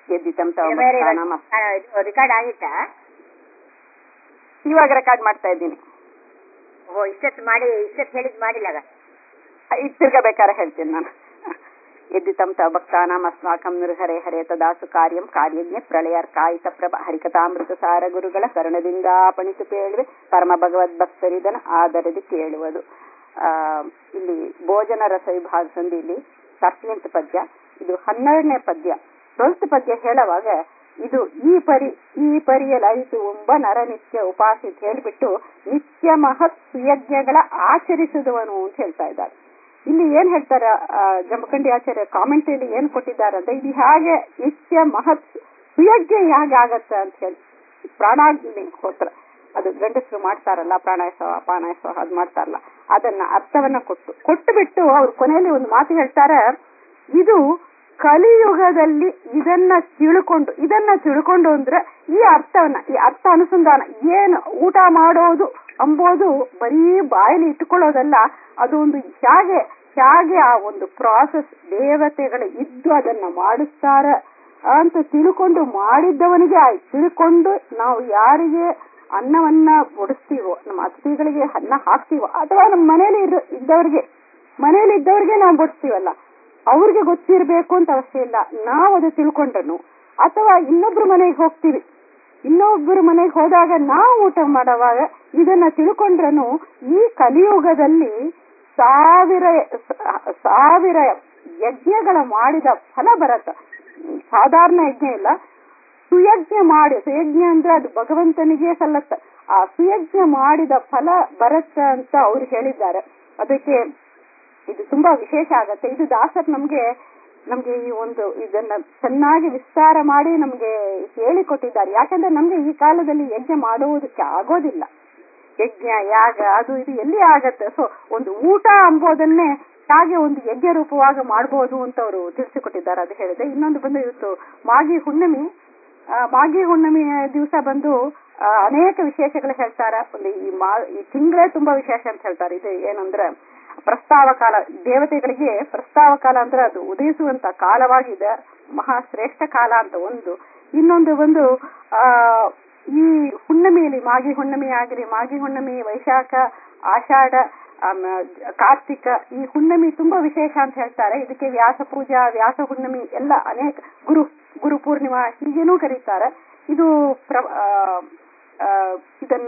ಎದ್ದಿತಂ ತವ ಬೇರೆ ಭಕ್ತಾನಾಂ ಅಸ್- ಆ, ಇದು ರೆಕಾರ್ಡ್ ಆಗಿತ್ತಾ ಇವಾಗ ರೆಕಾರ್ಡ್ ಮಾಡ್ತಾ ಇದ್ದೀನಿ ಓ ಇಷ್ಟೊತ್ತು ಮಾಡಿ ಇಷ್ಟೊತ್ತು ಹೇಳಿದ್ ಮಾಡಿಲ್ಲ ಆಗ. ಈಗ ತಿರ್ಗಬೇಕಾದ್ರೆ ಹೇಳ್ತೀನಿ ನಾನು ಎದ್ದಿತಂ ತವ ಭಕ್ತಾನಾಂ ಅಸ್ಮಾಕಂ ನಿರ್ಹರೆ ಹರೇ ತದಾಸು ಕಾರ್ಯಂ ಕಾರ್ಯಜ್ಞೆ ಪ್ರಳಯಾರ್ಕಾಯಿತ ಪ್ರಭ ಹರಿಕಥಾಮೃತ ಸಾರ ಗುರುಗಳ ಕರುಣದಿಂದ ಪಣಿತು ಕೇಳುವೆ ಪರಮ ಭಗವದ್ ಭಕ್ತರಿದನ ಆದರದಿ ಕೇಳುವುದು ಆ ಇಲ್ಲಿ ಭೋಜನ ರಸ ವಿಭಾಗ ಸಂಧಿಯಲ್ಲಿ ತರ್ಟೀನ್ತ್ ಪದ್ಯ ಇದು ಹನ್ನೆರಡನೇ ಪದ್ಯ ಟ್ವೆಲ್ತ್ ಪದ್ಯ ಹೇಳುವಾಗ ಇದು ಈ ಪರಿ ಈ ಪರಿಯಲಾಯಿತು ಎಂಬ ನರ ನಿತ್ಯ ಉಪಾಸಿತ್ ಹೇಳಿಬಿಟ್ಟು ನಿತ್ಯ ಮಹತ್ ಸುಯಜ್ಞಗಳ ಆಚರಿಸಿದವನು ಅಂತ ಹೇಳ್ತಾ ಇದ್ದಾರೆ ಇಲ್ಲಿ ಏನ್ ಹೇಳ್ತಾರೆ ಆ, ಜಮಖಂಡಿ ಆಚಾರ್ಯ ಕಾಮೆಂಟ್ರಿಯಲ್ಲಿ ಏನ್ ಕೊಟ್ಟಿದ್ದಾರೆ ಅಂದ್ರೆ ಇದು ಹೇಗೆ ನಿತ್ಯ ಮಹತ್ ಸುಯಜ್ಞ ಹೇಗೆ ಆಗತ್ತೆ ಅಂತ ಹೇಳಿ ಪ್ರಾಣಾಗ್ನಿ ಹೋತ್ರ ಅದು ಗಂಡಸರು ಮಾಡ್ತಾರಲ್ಲ ಪ್ರಾಣಾಯಾಸ ಪಾನಾಯಾಸ ಅದು ಮಾಡ್ತಾರಲ್ಲ ಅದನ್ನ ಅರ್ಥವನ್ನ ಕೊಟ್ಟು ಕೊಟ್ಟು ಬಿಟ್ಟು ಅವ್ರು ಕೊನೆಯಲ್ಲಿ ಒಂದು ಮಾತು ಹೇಳ್ತಾರೆ ಇದು ಕಲಿಯುಗದಲ್ಲಿ ಇದನ್ನ ತಿಳ್ಕೊಂಡು ಇದನ್ನ ತಿಳ್ಕೊಂಡು ಅಂದ್ರೆ ಈ ಅರ್ಥವನ್ನ ಈ ಅರ್ಥ ಅನುಸಂಧಾನ ಏನು ಊಟ ಮಾಡೋದು ಅಂಬೋದು ಬರೀ ಬಾಯಲ್ಲಿ ಇಟ್ಕೊಳ್ಳೋದಲ್ಲ ಅದು ಒಂದು ಹೇಗೆ ಹೇಗೆ ಆ ಒಂದು ಪ್ರಾಸೆಸ್ ದೇವತೆಗಳು ಇದ್ದು ಅದನ್ನ ಮಾಡಿಸ್ತಾರ ಅಂತ ತಿಳ್ಕೊಂಡು ಮಾಡಿದ್ದವನಿಗೆ ಆಯ್ತು ತಿಳ್ಕೊಂಡು ನಾವು ಯಾರಿಗೆ ಅನ್ನವನ್ನ ಬಡಿಸ್ತೀವೋ ನಮ್ಮ ಅತಿಥಿಗಳಿಗೆ ಅನ್ನ ಹಾಕ್ತೀವೋ ಅಥವಾ ನಮ್ಮ ಮನೇಲಿ ಇರೋ ಇದ್ದವ್ರಿಗೆ ಮನೇಲಿ ಇದ್ದವ್ರಿಗೆ ನಾವು ಬಡಿಸ್ತೀವಲ್ಲ ಅವ್ರಿಗೆ ಗೊತ್ತಿರ್ಬೇಕು ಅಂತ ಅವಶ್ಯ ಇಲ್ಲ ನಾವು ಅದು ತಿಳ್ಕೊಂಡ್ರು ಅಥವಾ ಇನ್ನೊಬ್ರ ಮನೆಗೆ ಹೋಗ್ತೀವಿ ಇನ್ನೊಬ್ಬರ ಮನೆಗೆ ಹೋದಾಗ ನಾವು ಊಟ ಮಾಡುವಾಗ ಇದನ್ನ ತಿಳ್ಕೊಂಡ್ರನು ಈ ಕಲಿಯುಗದಲ್ಲಿ ಸಾವಿರ ಸಾವಿರ ಯಜ್ಞಗಳ ಮಾಡಿದ ಫಲ ಬರತ್ತ ಸಾಧಾರಣ ಯಜ್ಞ ಇಲ್ಲ ಸುಯಜ್ಞ ಮಾಡಿ ಸುಯಜ್ಞ ಅಂದ್ರೆ ಅದು ಭಗವಂತನಿಗೆ ಸಲ್ಲತ್ತ ಆ ಸುಯಜ್ಞ ಮಾಡಿದ ಫಲ ಬರತ್ತ ಅಂತ ಅವ್ರು ಹೇಳಿದ್ದಾರೆ ಅದಕ್ಕೆ ಇದು ತುಂಬಾ ವಿಶೇಷ ಆಗತ್ತೆ ಇದು ದಾಸರ್ ನಮ್ಗೆ ನಮ್ಗೆ ಈ ಒಂದು ಇದನ್ನ ಚೆನ್ನಾಗಿ ವಿಸ್ತಾರ ಮಾಡಿ ನಮ್ಗೆ ಹೇಳಿಕೊಟ್ಟಿದ್ದಾರೆ ಯಾಕಂದ್ರೆ ನಮ್ಗೆ ಈ ಕಾಲದಲ್ಲಿ ಯಜ್ಞ ಮಾಡುವುದಕ್ಕೆ ಆಗೋದಿಲ್ಲ ಯಜ್ಞ ಯಾಗ ಅದು ಇದು ಎಲ್ಲಿ ಆಗತ್ತೆ ಸೊ ಒಂದು ಊಟ ಅಂಬೋದನ್ನೇ ಹಾಗೆ ಒಂದು ಯಜ್ಞ ರೂಪವಾಗಿ ಮಾಡ್ಬೋದು ಅಂತ ಅವರು ತಿಳಿಸಿಕೊಟ್ಟಿದ್ದಾರೆ ಅದು ಹೇಳಿದೆ ಇನ್ನೊಂದು ಬಂದು ಇವತ್ತು ಮಾಗಿ ಹುಣ್ಣಿಮೆ ಆ, ಮಾಗಿ ಹುಣ್ಣಿಮೆಯ ದಿವಸ ಬಂದು ಆ, ಅನೇಕ ವಿಶೇಷಗಳು ಹೇಳ್ತಾರೆ ಒಂದು ಈ ಮಾ ಈ ತಿಂಗಳೇ ತುಂಬಾ ವಿಶೇಷ ಅಂತ ಹೇಳ್ತಾರೆ ಇದು ಏನಂದ್ರೆ ಪ್ರಸ್ತಾವ ಕಾಲ ದೇವತೆಗಳಿಗೆ ಪ್ರಸ್ತಾವ ಕಾಲ ಅಂದ್ರೆ ಅದು ಉದಯಿಸುವಂತ ಕಾಲವಾಗಿದೆ ಮಹಾ ಶ್ರೇಷ್ಠ ಕಾಲ ಅಂತ ಒಂದು ಇನ್ನೊಂದು ಒಂದು ಆ ಈ ಹುಣ್ಣಿಮೆಯಲ್ಲಿ ಮಾಗಿ ಹುಣ್ಣಿಮೆ ಆಗಿರಿ ಮಾಗಿ ಹುಣ್ಣಿಮೆ ವೈಶಾಖ ಆಷಾಢ ಆಮ, ಕಾರ್ತಿಕ ಈ ಹುಣ್ಣಿಮೆ ತುಂಬಾ ವಿಶೇಷ ಅಂತ ಹೇಳ್ತಾರೆ ಇದಕ್ಕೆ ವ್ಯಾಸ ಪೂಜಾ ವ್ಯಾಸ ಹುಣ್ಣಿಮೆ ಎಲ್ಲ ಅನೇಕ ಗುರು ಗುರು ಪೂರ್ಣಿಮಾ ಹೀಗೇನೂ ಕರೀತಾರೆ ಇದು ಪ್ರ ಆ, ಆ, ಇದನ್ನ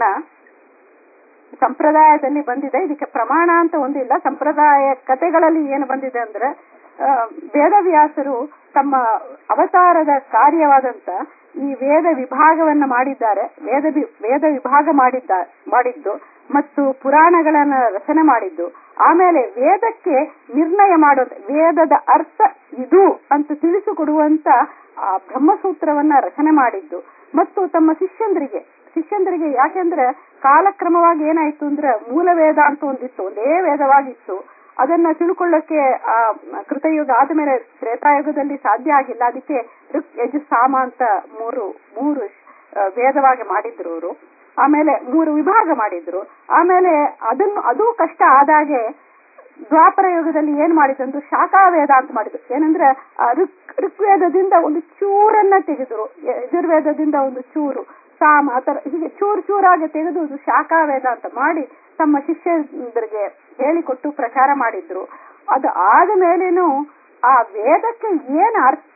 ಸಂಪ್ರದಾಯದಲ್ಲಿ ಬಂದಿದೆ ಇದಕ್ಕೆ ಪ್ರಮಾಣ ಅಂತ ಒಂದಿಲ್ಲ ಸಂಪ್ರದಾಯ ಕಥೆಗಳಲ್ಲಿ ಏನು ಬಂದಿದೆ ಅಂದ್ರೆ ಆ, ವೇದವ್ಯಾಸರು ತಮ್ಮ ಅವತಾರದ ಕಾರ್ಯವಾದಂತ ಈ ವೇದ ವಿಭಾಗವನ್ನ ಮಾಡಿದ್ದಾರೆ ವೇದ ವಿ- ವೇದ ವಿಭಾಗ ಮಾಡಿದ್ದ ಮಾಡಿದ್ದು ಮತ್ತು ಪುರಾಣಗಳನ್ನ ರಚನೆ ಮಾಡಿದ್ದು ಆಮೇಲೆ ವೇದಕ್ಕೆ ನಿರ್ಣಯ ಮಾಡೋದು ವೇದದ ಅರ್ಥ ಇದು ಅಂತ ತಿಳಿಸಿಕೊಡುವಂತ ಆ ಬ್ರಹ್ಮಸೂತ್ರವನ್ನ ರಚನೆ ಮಾಡಿದ್ದು ಮತ್ತು ತಮ್ಮ ಶಿಷ್ಯಂದ್ರಿಗೆ ಶಿಷ್ಯಂದ್ರಿಗೆ ಯಾಕೆಂದ್ರೆ ಕಾಲಕ್ರಮವಾಗಿ ಏನಾಯ್ತು ಅಂದ್ರೆ ಮೂಲ ವೇದ ಅಂತ ಒಂದಿತ್ತು ಒಂದೇ ವೇದವಾಗಿತ್ತು ಅದನ್ನ ತಿಳ್ಕೊಳ್ಳಕ್ಕೆ ಆ ಕೃತಯುಗ ಆದ್ಮೇಲೆ ತ್ರೇತಾಯುಗದಲ್ಲಿ ಸಾಧ್ಯ ಆಗಿಲ್ಲ ಅದಕ್ಕೆ ಋಕ್ ಯಜು ಸಾಮ ಅಂತ ಮೂರು ಮೂರು ಆ, ವೇದವಾಗಿ ಮಾಡಿದ್ರು ಅವರು ಆಮೇಲೆ ಮೂರು ವಿಭಾಗ ಮಾಡಿದ್ರು ಆಮೇಲೆ ಅದನ್ನು ಅದು ಕಷ್ಟ ಆದಾಗೆ ದ್ವಾಪರ ಯುಗದಲ್ಲಿ ಏನ್ ಮಾಡಿದ್ರು ಶಾಖಾ ವೇದ ಅಂತ ಮಾಡಿದ್ರು ಏನಂದ್ರೆ ಆ ಋಕ್ ಋಗ್ವೇದದಿಂದ ಒಂದು ಚೂರನ್ನ ತೆಗೆದ್ರು ಯ- ಯಜುರ್ವೇದದಿಂದ ಒಂದು ಚೂರು ಸಾಮ ಆತರ ಹೀಗೆ ಚೂರು ಚೂರಾಗಿ ತೆಗೆದು ಅದು ಶಾಖಾ ವೇದ ಅಂತ ಮಾಡಿ ತಮ್ಮ ಶಿಷ್ಯರಿಗೆ ಹೇಳಿಕೊಟ್ಟು ಪ್ರಚಾರ ಮಾಡಿದ್ರು ಅದು ಆದ ಮೇಲೇನು ಆ ವೇದಕ್ಕೆ ಏನ್ ಅರ್ಥ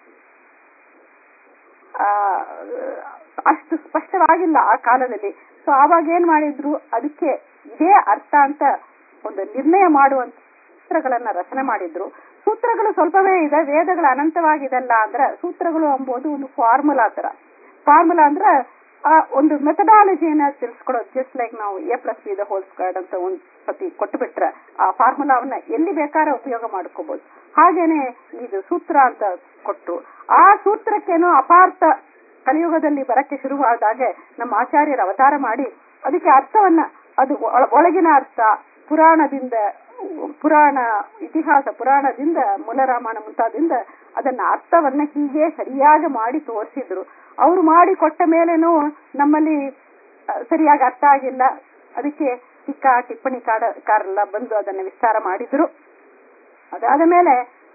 ಆ, ಅಷ್ಟು ಸ್ಪಷ್ಟವಾಗಿಲ್ಲ ಆ ಕಾಲದಲ್ಲಿ ಸೊ ಆವಾಗ ಏನ್ ಮಾಡಿದ್ರು ಅದಕ್ಕೆ ಇದೇ ಅರ್ಥ ಅಂತ ಒಂದು ನಿರ್ಣಯ ಮಾಡುವಂತ ಸೂತ್ರಗಳನ್ನ ರಚನೆ ಮಾಡಿದ್ರು ಸೂತ್ರಗಳು ಸ್ವಲ್ಪವೇ ಇದೆ ವೇದಗಳು ಅನಂತವಾಗಿದೆಲ್ಲ ಅಂದ್ರೆ ಸೂತ್ರಗಳು ಎಂಬುದು ಒಂದು ಫಾರ್ಮುಲಾ ತರ ಫಾರ್ಮುಲಾ ಅಂದ್ರೆ ಆ ಒಂದು ಮೆಥಡಾಲಜಿಯನ್ನ ತಿಳಿಸ್ಕೊಡೋದು ಜಸ್ಟ್ ಲೈಕ್ ನಾವು A plus B the whole squared ಅಂತ ಒಂದ್ ಸತಿ ಕೊಟ್ಟು ಬಿಟ್ರೆ ಆ ಫಾರ್ಮುಲಾವನ್ನ ಎಲ್ಲಿ ಬೇಕಾದ್ರೆ ಉಪಯೋಗ ಮಾಡ್ಕೋಬಹುದು ಹಾಗೇನೆ ಇದು ಸೂತ್ರ ಅಂತ ಕೊಟ್ಟು ಆ ಸೂತ್ರಕ್ಕೇನೋ ಅಪಾರ್ಥ ಕಲಿಯುಗದಲ್ಲಿ ಬರಕ್ಕೆ ಶುರುವಾದಾಗ ನಮ್ಮ ಆಚಾರ್ಯರು ಅವತಾರ ಮಾಡಿ ಅದಕ್ಕೆ ಅರ್ಥವನ್ನ ಅದು ಒಳ- ಒಳಗಿನ ಅರ್ಥ ಪುರಾಣದಿಂದ ಪುರಾಣ ಇತಿಹಾಸ ಪುರಾಣದಿಂದ ಮೂಲರಾಮಾಯಣ ಮುಂತಾದಿಂದ ಅದನ್ನ ಅರ್ಥವನ್ನ ಹೀಗೆ ಸರಿಯಾಗಿ ಮಾಡಿ ತೋರಿಸಿದ್ರು ಅವ್ರು ಮಾಡಿ ಕೊಟ್ಟ ಮೇಲೇನು ನಮ್ಮಲ್ಲಿ ಆ, ಸರಿಯಾಗಿ ಅರ್ಥ ಆಗಿಲ್ಲ ಅದಕ್ಕೆ ಟೀಕಾ ಟಿಪ್ಪಣಿ ಕಾಡ ಕಾರೆಲ್ಲ ಬಂದು ಅದನ್ನ ವಿಸ್ತಾರ ಮಾಡಿದ್ರು ಅದಾದ ಮೇಲೆ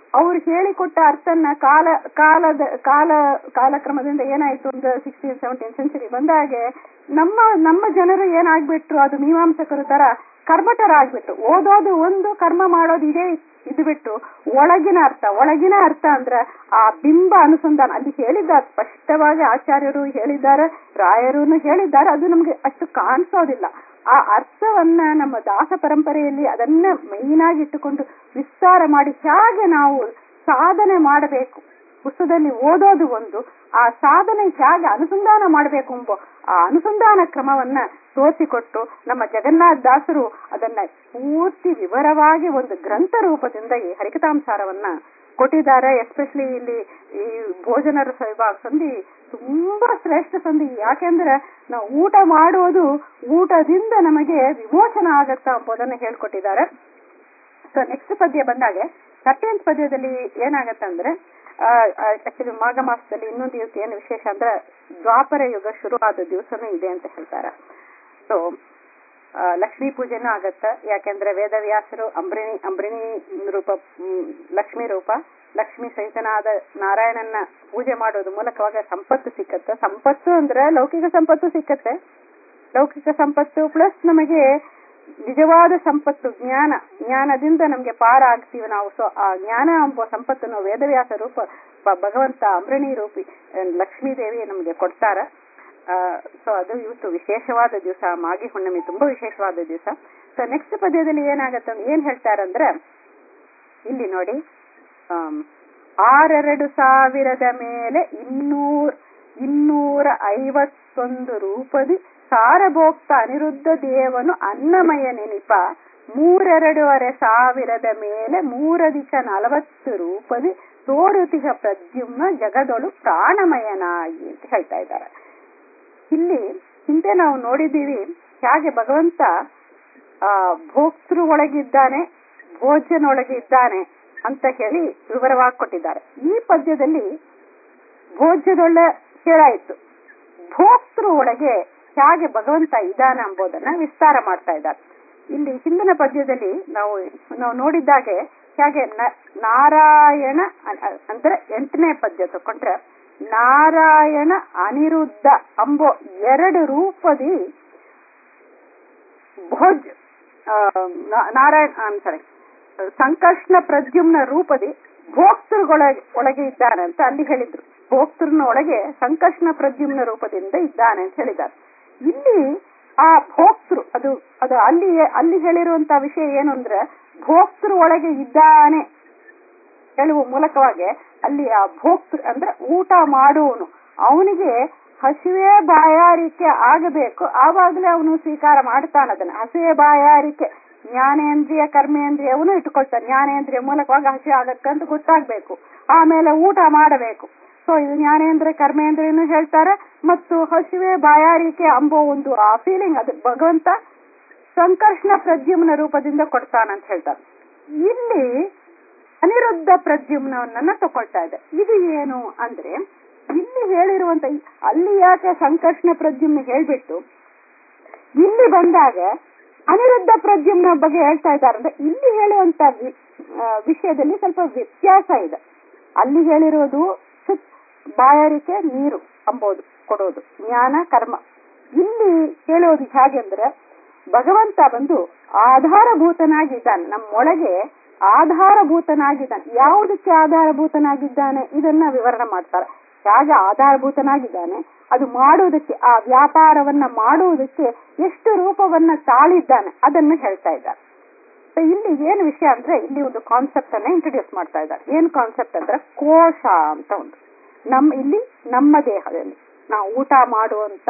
ಅವ್ರು ಹೇಳಿಕೊಟ್ಟ ಅರ್ಥನ ಕಾಲ ಕಾಲದ ಕಾಲ ಕಾಲಕ್ರಮದಿಂದ ಏನಾಯ್ತು ಒಂದು ಸಿಕ್ಸ್ಟೀನ್ ಸೆವೆಂಟೀನ್ ಸೆಂಚುರಿ ಬಂದಾಗೆ ನಮ್ಮ ನಮ್ಮ ಜನರು ಏನಾಗ್ಬಿಟ್ರು ಅದು ಮೀಮಾಂಸಕರ ತರ ಕರ್ಮಟರ ಆಗ್ಬಿಟ್ರು ಓದೋದು ಒಂದು ಕರ್ಮ ಮಾಡೋದು ಇದೇ ಇದು ಬಿಟ್ಟು ಒಳಗಿನ ಅರ್ಥ ಒಳಗಿನ ಅರ್ಥ ಅಂದ್ರೆ ಆ ಬಿಂಬ ಅನುಸಂಧಾನ ಅಲ್ಲಿ ಹೇಳಿದ್ದಾರೆ ಸ್ಪಷ್ಟವಾಗಿ ಆಚಾರ್ಯರು ಹೇಳಿದ್ದಾರೆ ರಾಯರು ಹೇಳಿದ್ದಾರೆ ಅದು ನಮ್ಗೆ ಅಷ್ಟು ಕಾಣಿಸೋದಿಲ್ಲ ಆ ಅರ್ಥವನ್ನ ನಮ್ಮ ದಾಸ ಪರಂಪರೆಯಲ್ಲಿ ಅದನ್ನ ಮೈನ್ ಆಗಿ ಇಟ್ಟುಕೊಂಡು ವಿಸ್ತಾರ ಮಾಡಿ ಹೇಗೆ ನಾವು ಸಾಧನೆ ಮಾಡಬೇಕು ಪುಸ್ತಕದಲ್ಲಿ ಓದೋದು ಒಂದು ಆ ಸಾಧನೆ ಹೇಗೆ ಅನುಸಂಧಾನ ಮಾಡಬೇಕು ಎಂಬ ಆ ಅನುಸಂಧಾನ ಕ್ರಮವನ್ನ ತೋರಿಸಿಕೊಟ್ಟು ನಮ್ಮ ಜಗನ್ನಾಥ ದಾಸರು ಅದನ್ನ ಪೂರ್ತಿ ವಿವರವಾಗಿ ಒಂದು ಗ್ರಂಥ ರೂಪದಿಂದ ಈ ಹರಿಕತಾಂಸಾರವನ್ನ ಕೊಟ್ಟಿದ್ದಾರೆ ಎಸ್ಪೆಷಲಿ ಇಲ್ಲಿ ಈ ಭೋಜನರ ವಿಭಾಗ ಸಂಧಿ ತುಂಬಾ ಶ್ರೇಷ್ಠ ಸಂಧಿ ಯಾಕೆಂದ್ರೆ ನಾವು ಊಟ ಮಾಡುವುದು ಊಟದಿಂದ ನಮಗೆ ವಿಮೋಚನ ಆಗತ್ತ ಎಂಬುದನ್ನ ಹೇಳ್ಕೊಟ್ಟಿದ್ದಾರೆ ಸೊ ನೆಕ್ಸ್ಟ್ ಪದ್ಯ ಬಂದಾಗೆ ಸೆಕೆಂಡ್ ಪದ್ಯದಲ್ಲಿ ಏನಾಗತ್ತಂದ್ರೆ ಆಕ್ಚುಲಿ ಮಾಘ ಮಾಸದಲ್ಲಿ ಇನ್ನೊಂದು ದಿವಸ ಏನು ವಿಶೇಷ ಅಂದ್ರೆ ದ್ವಾಪರ ಯುಗ ಶುರು ಆದ ದಿವಸನೂ ಇದೆ ಅಂತ ಹೇಳ್ತಾರೆ ಸೊ ಲಕ್ಷ್ಮೀ ಪೂಜೆನೂ ಆಗತ್ತ ಯಾಕೆಂದ್ರೆ ವೇದವ್ಯಾಸರು ಅಂಬ್ರಿಣಿ ಅಂಬ್ರಿಣಿ ರೂಪ ಲಕ್ಷ್ಮೀ ರೂಪ ಲಕ್ಷ್ಮಿ ಸಹಿತನಾದ ನಾರಾಯಣನ ಪೂಜೆ ಮಾಡೋದು ಮೂಲಕವಾಗ ಸಂಪತ್ತು ಸಿಕ್ಕತ್ತೆ ಸಂಪತ್ತು ಅಂದ್ರೆ ಲೌಕಿಕ ಸಂಪತ್ತು ಸಿಕ್ಕತ್ತೆ ಲೌಕಿಕ ಸಂಪತ್ತು ಪ್ಲಸ್ ನಮಗೆ ನಿಜವಾದ ಸಂಪತ್ತು ಜ್ಞಾನ ಜ್ಞಾನದಿಂದ ನಮ್ಗೆ ಪಾರ ಆಗ್ತೀವಿ ನಾವು ಸೊ ಆ ಜ್ಞಾನ ಎಂಬ ಸಂಪತ್ತನ್ನು ವೇದವ್ಯಾಸ ರೂಪ ಭಗವಂತ ಅಂಬ್ರಣಿ ರೂಪಿ ಲಕ್ಷ್ಮೀ ದೇವಿ ನಮ್ಗೆ ಕೊಡ್ತಾರ ಸೊ ಅದು ಇವತ್ತು ವಿಶೇಷವಾದ ದಿವಸ ಮಾಗಿ ಹುಣ್ಣಿಮೆ ತುಂಬಾ ವಿಶೇಷವಾದ ದಿವಸ ಸೊ ನೆಕ್ಸ್ಟ್ ಪದ್ಯದಲ್ಲಿ ಏನಾಗತ್ತ ಏನ್ ಹೇಳ್ತಾರಂದ್ರೆ ಇಲ್ಲಿ ನೋಡಿ ಆರೆರಡು ಸಾವಿರದ ಮೇಲೆ ಇನ್ನೂರ್ ಇನ್ನೂರ ಐವತ್ತೊಂದು ರೂಪದಿ ಸಾರಭೋಕ್ತ ಅನಿರುದ್ಧ ದೇವನು ಅನ್ನಮಯ ನೆನಿಪ ಮೂರೆರಡೂವರೆ ಸಾವಿರದ ಮೇಲೆ ಮೂರಧಿಕ ನಲವತ್ತು ರೂಪದಿ ತೋರುತಿಹ ಪ್ರದ್ಯುಮ್ನ ಜಗದೊಳು ಪ್ರಾಣಮಯನಾಗಿ ಅಂತ ಹೇಳ್ತಾ ಇದ್ದಾರೆ ಇಲ್ಲಿ ಹಿಂದೆ ನಾವು ನೋಡಿದ್ದೀವಿ ಹೇಗೆ ಭಗವಂತ ಆ ಭೋಕ್ತೃ ಒಳಗಿದ್ದಾನೆ ಭೋಜನೊಳಗೆ ಇದ್ದಾನೆ ಅಂತ ಹೇಳಿ ವಿವರವಾಗಿ ಕೊಟ್ಟಿದ್ದಾರೆ ಈ ಪದ್ಯದಲ್ಲಿ ಭೋಜ್ಯದೊಳ್ಳೆ ಹೇಳಾಯಿತು ಭೋಕ್ತೃ ಒಳಗೆ ಹೇಗೆ ಭಗವಂತ ಇದ್ದಾನೆ ಎಂಬುದನ್ನ ವಿಸ್ತಾರ ಮಾಡ್ತಾ ಇದ್ದಾರೆ ಇಲ್ಲಿ ಹಿಂದಿನ ಪದ್ಯದಲ್ಲಿ ನಾವು ನಾವು ನೋಡಿದ್ದಾಗೆ ಹೇಗೆ ನಾರಾಯಣ ಅಂದ್ರೆ ಎಂಟನೇ ಪದ್ಯ ತಕೊಂಡ್ರೆ ನಾರಾಯಣ ಅನಿರುದ್ಧ ಅಂಬೋ ಎರಡು ರೂಪದಿ ಭೋಜ್ ನಾರಾಯಣ ಸಾರಿ ಸಂಕರ್ಷಣ ಪ್ರದ್ಯುಮ್ನ ರೂಪದಿ ಭೋಕ್ತೃಗೊಳಗೆ ಒಳಗೆ ಇದ್ದಾನೆ ಅಂತ ಅಲ್ಲಿ ಹೇಳಿದ್ರು ಭೋಕ್ತೃನ ಒಳಗೆ ಸಂಕರ್ಷಣ ಪ್ರದ್ಯುಮ್ನ ರೂಪದಿಂದ ಇದ್ದಾನೆ ಅಂತ ಹೇಳಿದ್ದಾರೆ ಇಲ್ಲಿ ಆ ಭೋಕ್ತೃ ಅದು ಅದು ಅಲ್ಲಿ ಅಲ್ಲಿ ಹೇಳಿರುವಂತ ವಿಷಯ ಏನು ಅಂದ್ರೆ ಭೋಕ್ತೃ ಒಳಗೆ ಇದ್ದಾನೆ ಹೇಳುವ ಮೂಲಕವಾಗಿ ಅಲ್ಲಿ ಆ ಭೋಕ್ತೃ ಅಂದ್ರೆ ಊಟ ಮಾಡುವನು ಅವನಿಗೆ ಹಸಿವೆ ಬಾಯಾರಿಕೆ ಆಗಬೇಕು ಆವಾಗಲೇ ಅವನು ಸ್ವೀಕಾರ ಮಾಡ್ತಾನ ಅದನ್ನ ಹಸಿವೆ ಬಾಯಾರಿಕೆ ಜ್ಞಾನೇಂದ್ರಿಯ ಕರ್ಮೇಂದ್ರಿಯವನು ಇಟ್ಕೊಳ್ತಾನೆ ಜ್ಞಾನೇಂದ್ರಿಯ ಮೂಲಕವಾಗಿ ಹಸಿ ಆಗಕ್ಕಂತ ಗೊತ್ತಾಗ್ಬೇಕು ಆಮೇಲೆ ಊಟ ಮಾಡಬೇಕು ಸೊ ಇದು ಜ್ಞಾನೇಂದ್ರ ಕರ್ಮೇಂದ್ರಿಯನು ಹೇಳ್ತಾರೆ ಮತ್ತು ಹಸಿವೆ ಬಾಯಾರಿಕೆ ಅಂಬೋ ಒಂದು ಆ ಫೀಲಿಂಗ್ ಅದು ಭಗವಂತ ಸಂಕರ್ಷಣ ಪ್ರದ್ಯುಮ್ನ ರೂಪದಿಂದ ಕೊಡ್ತಾನಂತ ಹೇಳ್ತಾರೆ ಇಲ್ಲಿ ಅನಿರುದ್ಧ ಪ್ರದ್ಯುಮ್ನವನ್ನ ತಗೊಳ್ತಾ ಇದೆ ಇದು ಏನು ಅಂದ್ರೆ ಇಲ್ಲಿ ಹೇಳಿರುವಂತ ಅಲ್ಲಿ ಯಾಕೆ ಸಂಕರ್ಷಣ ಪ್ರದ್ಯುಮ್ನ ಹೇಳ್ಬಿಟ್ಟು ಇಲ್ಲಿ ಬಂದಾಗ ಅನಿರುದ್ಧ ಪ್ರದ್ಯುಮ್ನ ಬಗ್ಗೆ ಹೇಳ್ತಾ ಇದ್ದಾರೆ ಅಂದ್ರೆ ಇಲ್ಲಿ ಹೇಳುವಂತ ವಿಷಯದಲ್ಲಿ ಸ್ವಲ್ಪ ವ್ಯತ್ಯಾಸ ಇದೆ ಅಲ್ಲಿ ಹೇಳಿರೋದು ಬಾಯಾರಿಕೆ ನೀರು ಅಂಬೋದು ಕೊಡೋದು ಜ್ಞಾನ ಕರ್ಮ ಇಲ್ಲಿ ಹೇಳೋದು ಹೇಗೆಂದ್ರೆ ಭಗವಂತ ಬಂದು ಆಧಾರಭೂತನಾಗಿದ್ದಾನೆ ನಮ್ಮೊಳಗೆ ಆಧಾರಭೂತನಾಗಿದ್ದಾನೆ ಯಾವುದಕ್ಕೆ ಆಧಾರಭೂತನಾಗಿದ್ದಾನೆ ಇದನ್ನ ವಿವರಣೆ ಮಾಡ್ತಾರೆ ಹೇಗೆ ಆಧಾರಭೂತನಾಗಿದ್ದಾನೆ ಅದು ಮಾಡುವುದಕ್ಕೆ ಆ ವ್ಯಾಪಾರವನ್ನ ಮಾಡುವುದಕ್ಕೆ ಎಷ್ಟು ರೂಪವನ್ನ ತಾಳಿದ್ದಾನೆ ಅದನ್ನು ಹೇಳ್ತಾ ಇದ್ದಾರೆ ಇಲ್ಲಿ ಏನು ವಿಷಯ ಅಂದ್ರೆ ಇಲ್ಲಿ ಒಂದು ಕಾನ್ಸೆಪ್ಟ್ ಅನ್ನ ಇಂಟ್ರೊಡ್ಯೂಸ್ ಮಾಡ್ತಾ ಇದ್ದಾರೆ ಏನ್ ಕಾನ್ಸೆಪ್ಟ್ ಅಂದ್ರೆ ಕೋಶ ಅಂತ ಒಂದು ನಮ್ಮ ಇಲ್ಲಿ ನಮ್ಮ ದೇಹದಲ್ಲಿ ನಾವು ಊಟ ಮಾಡುವಂತ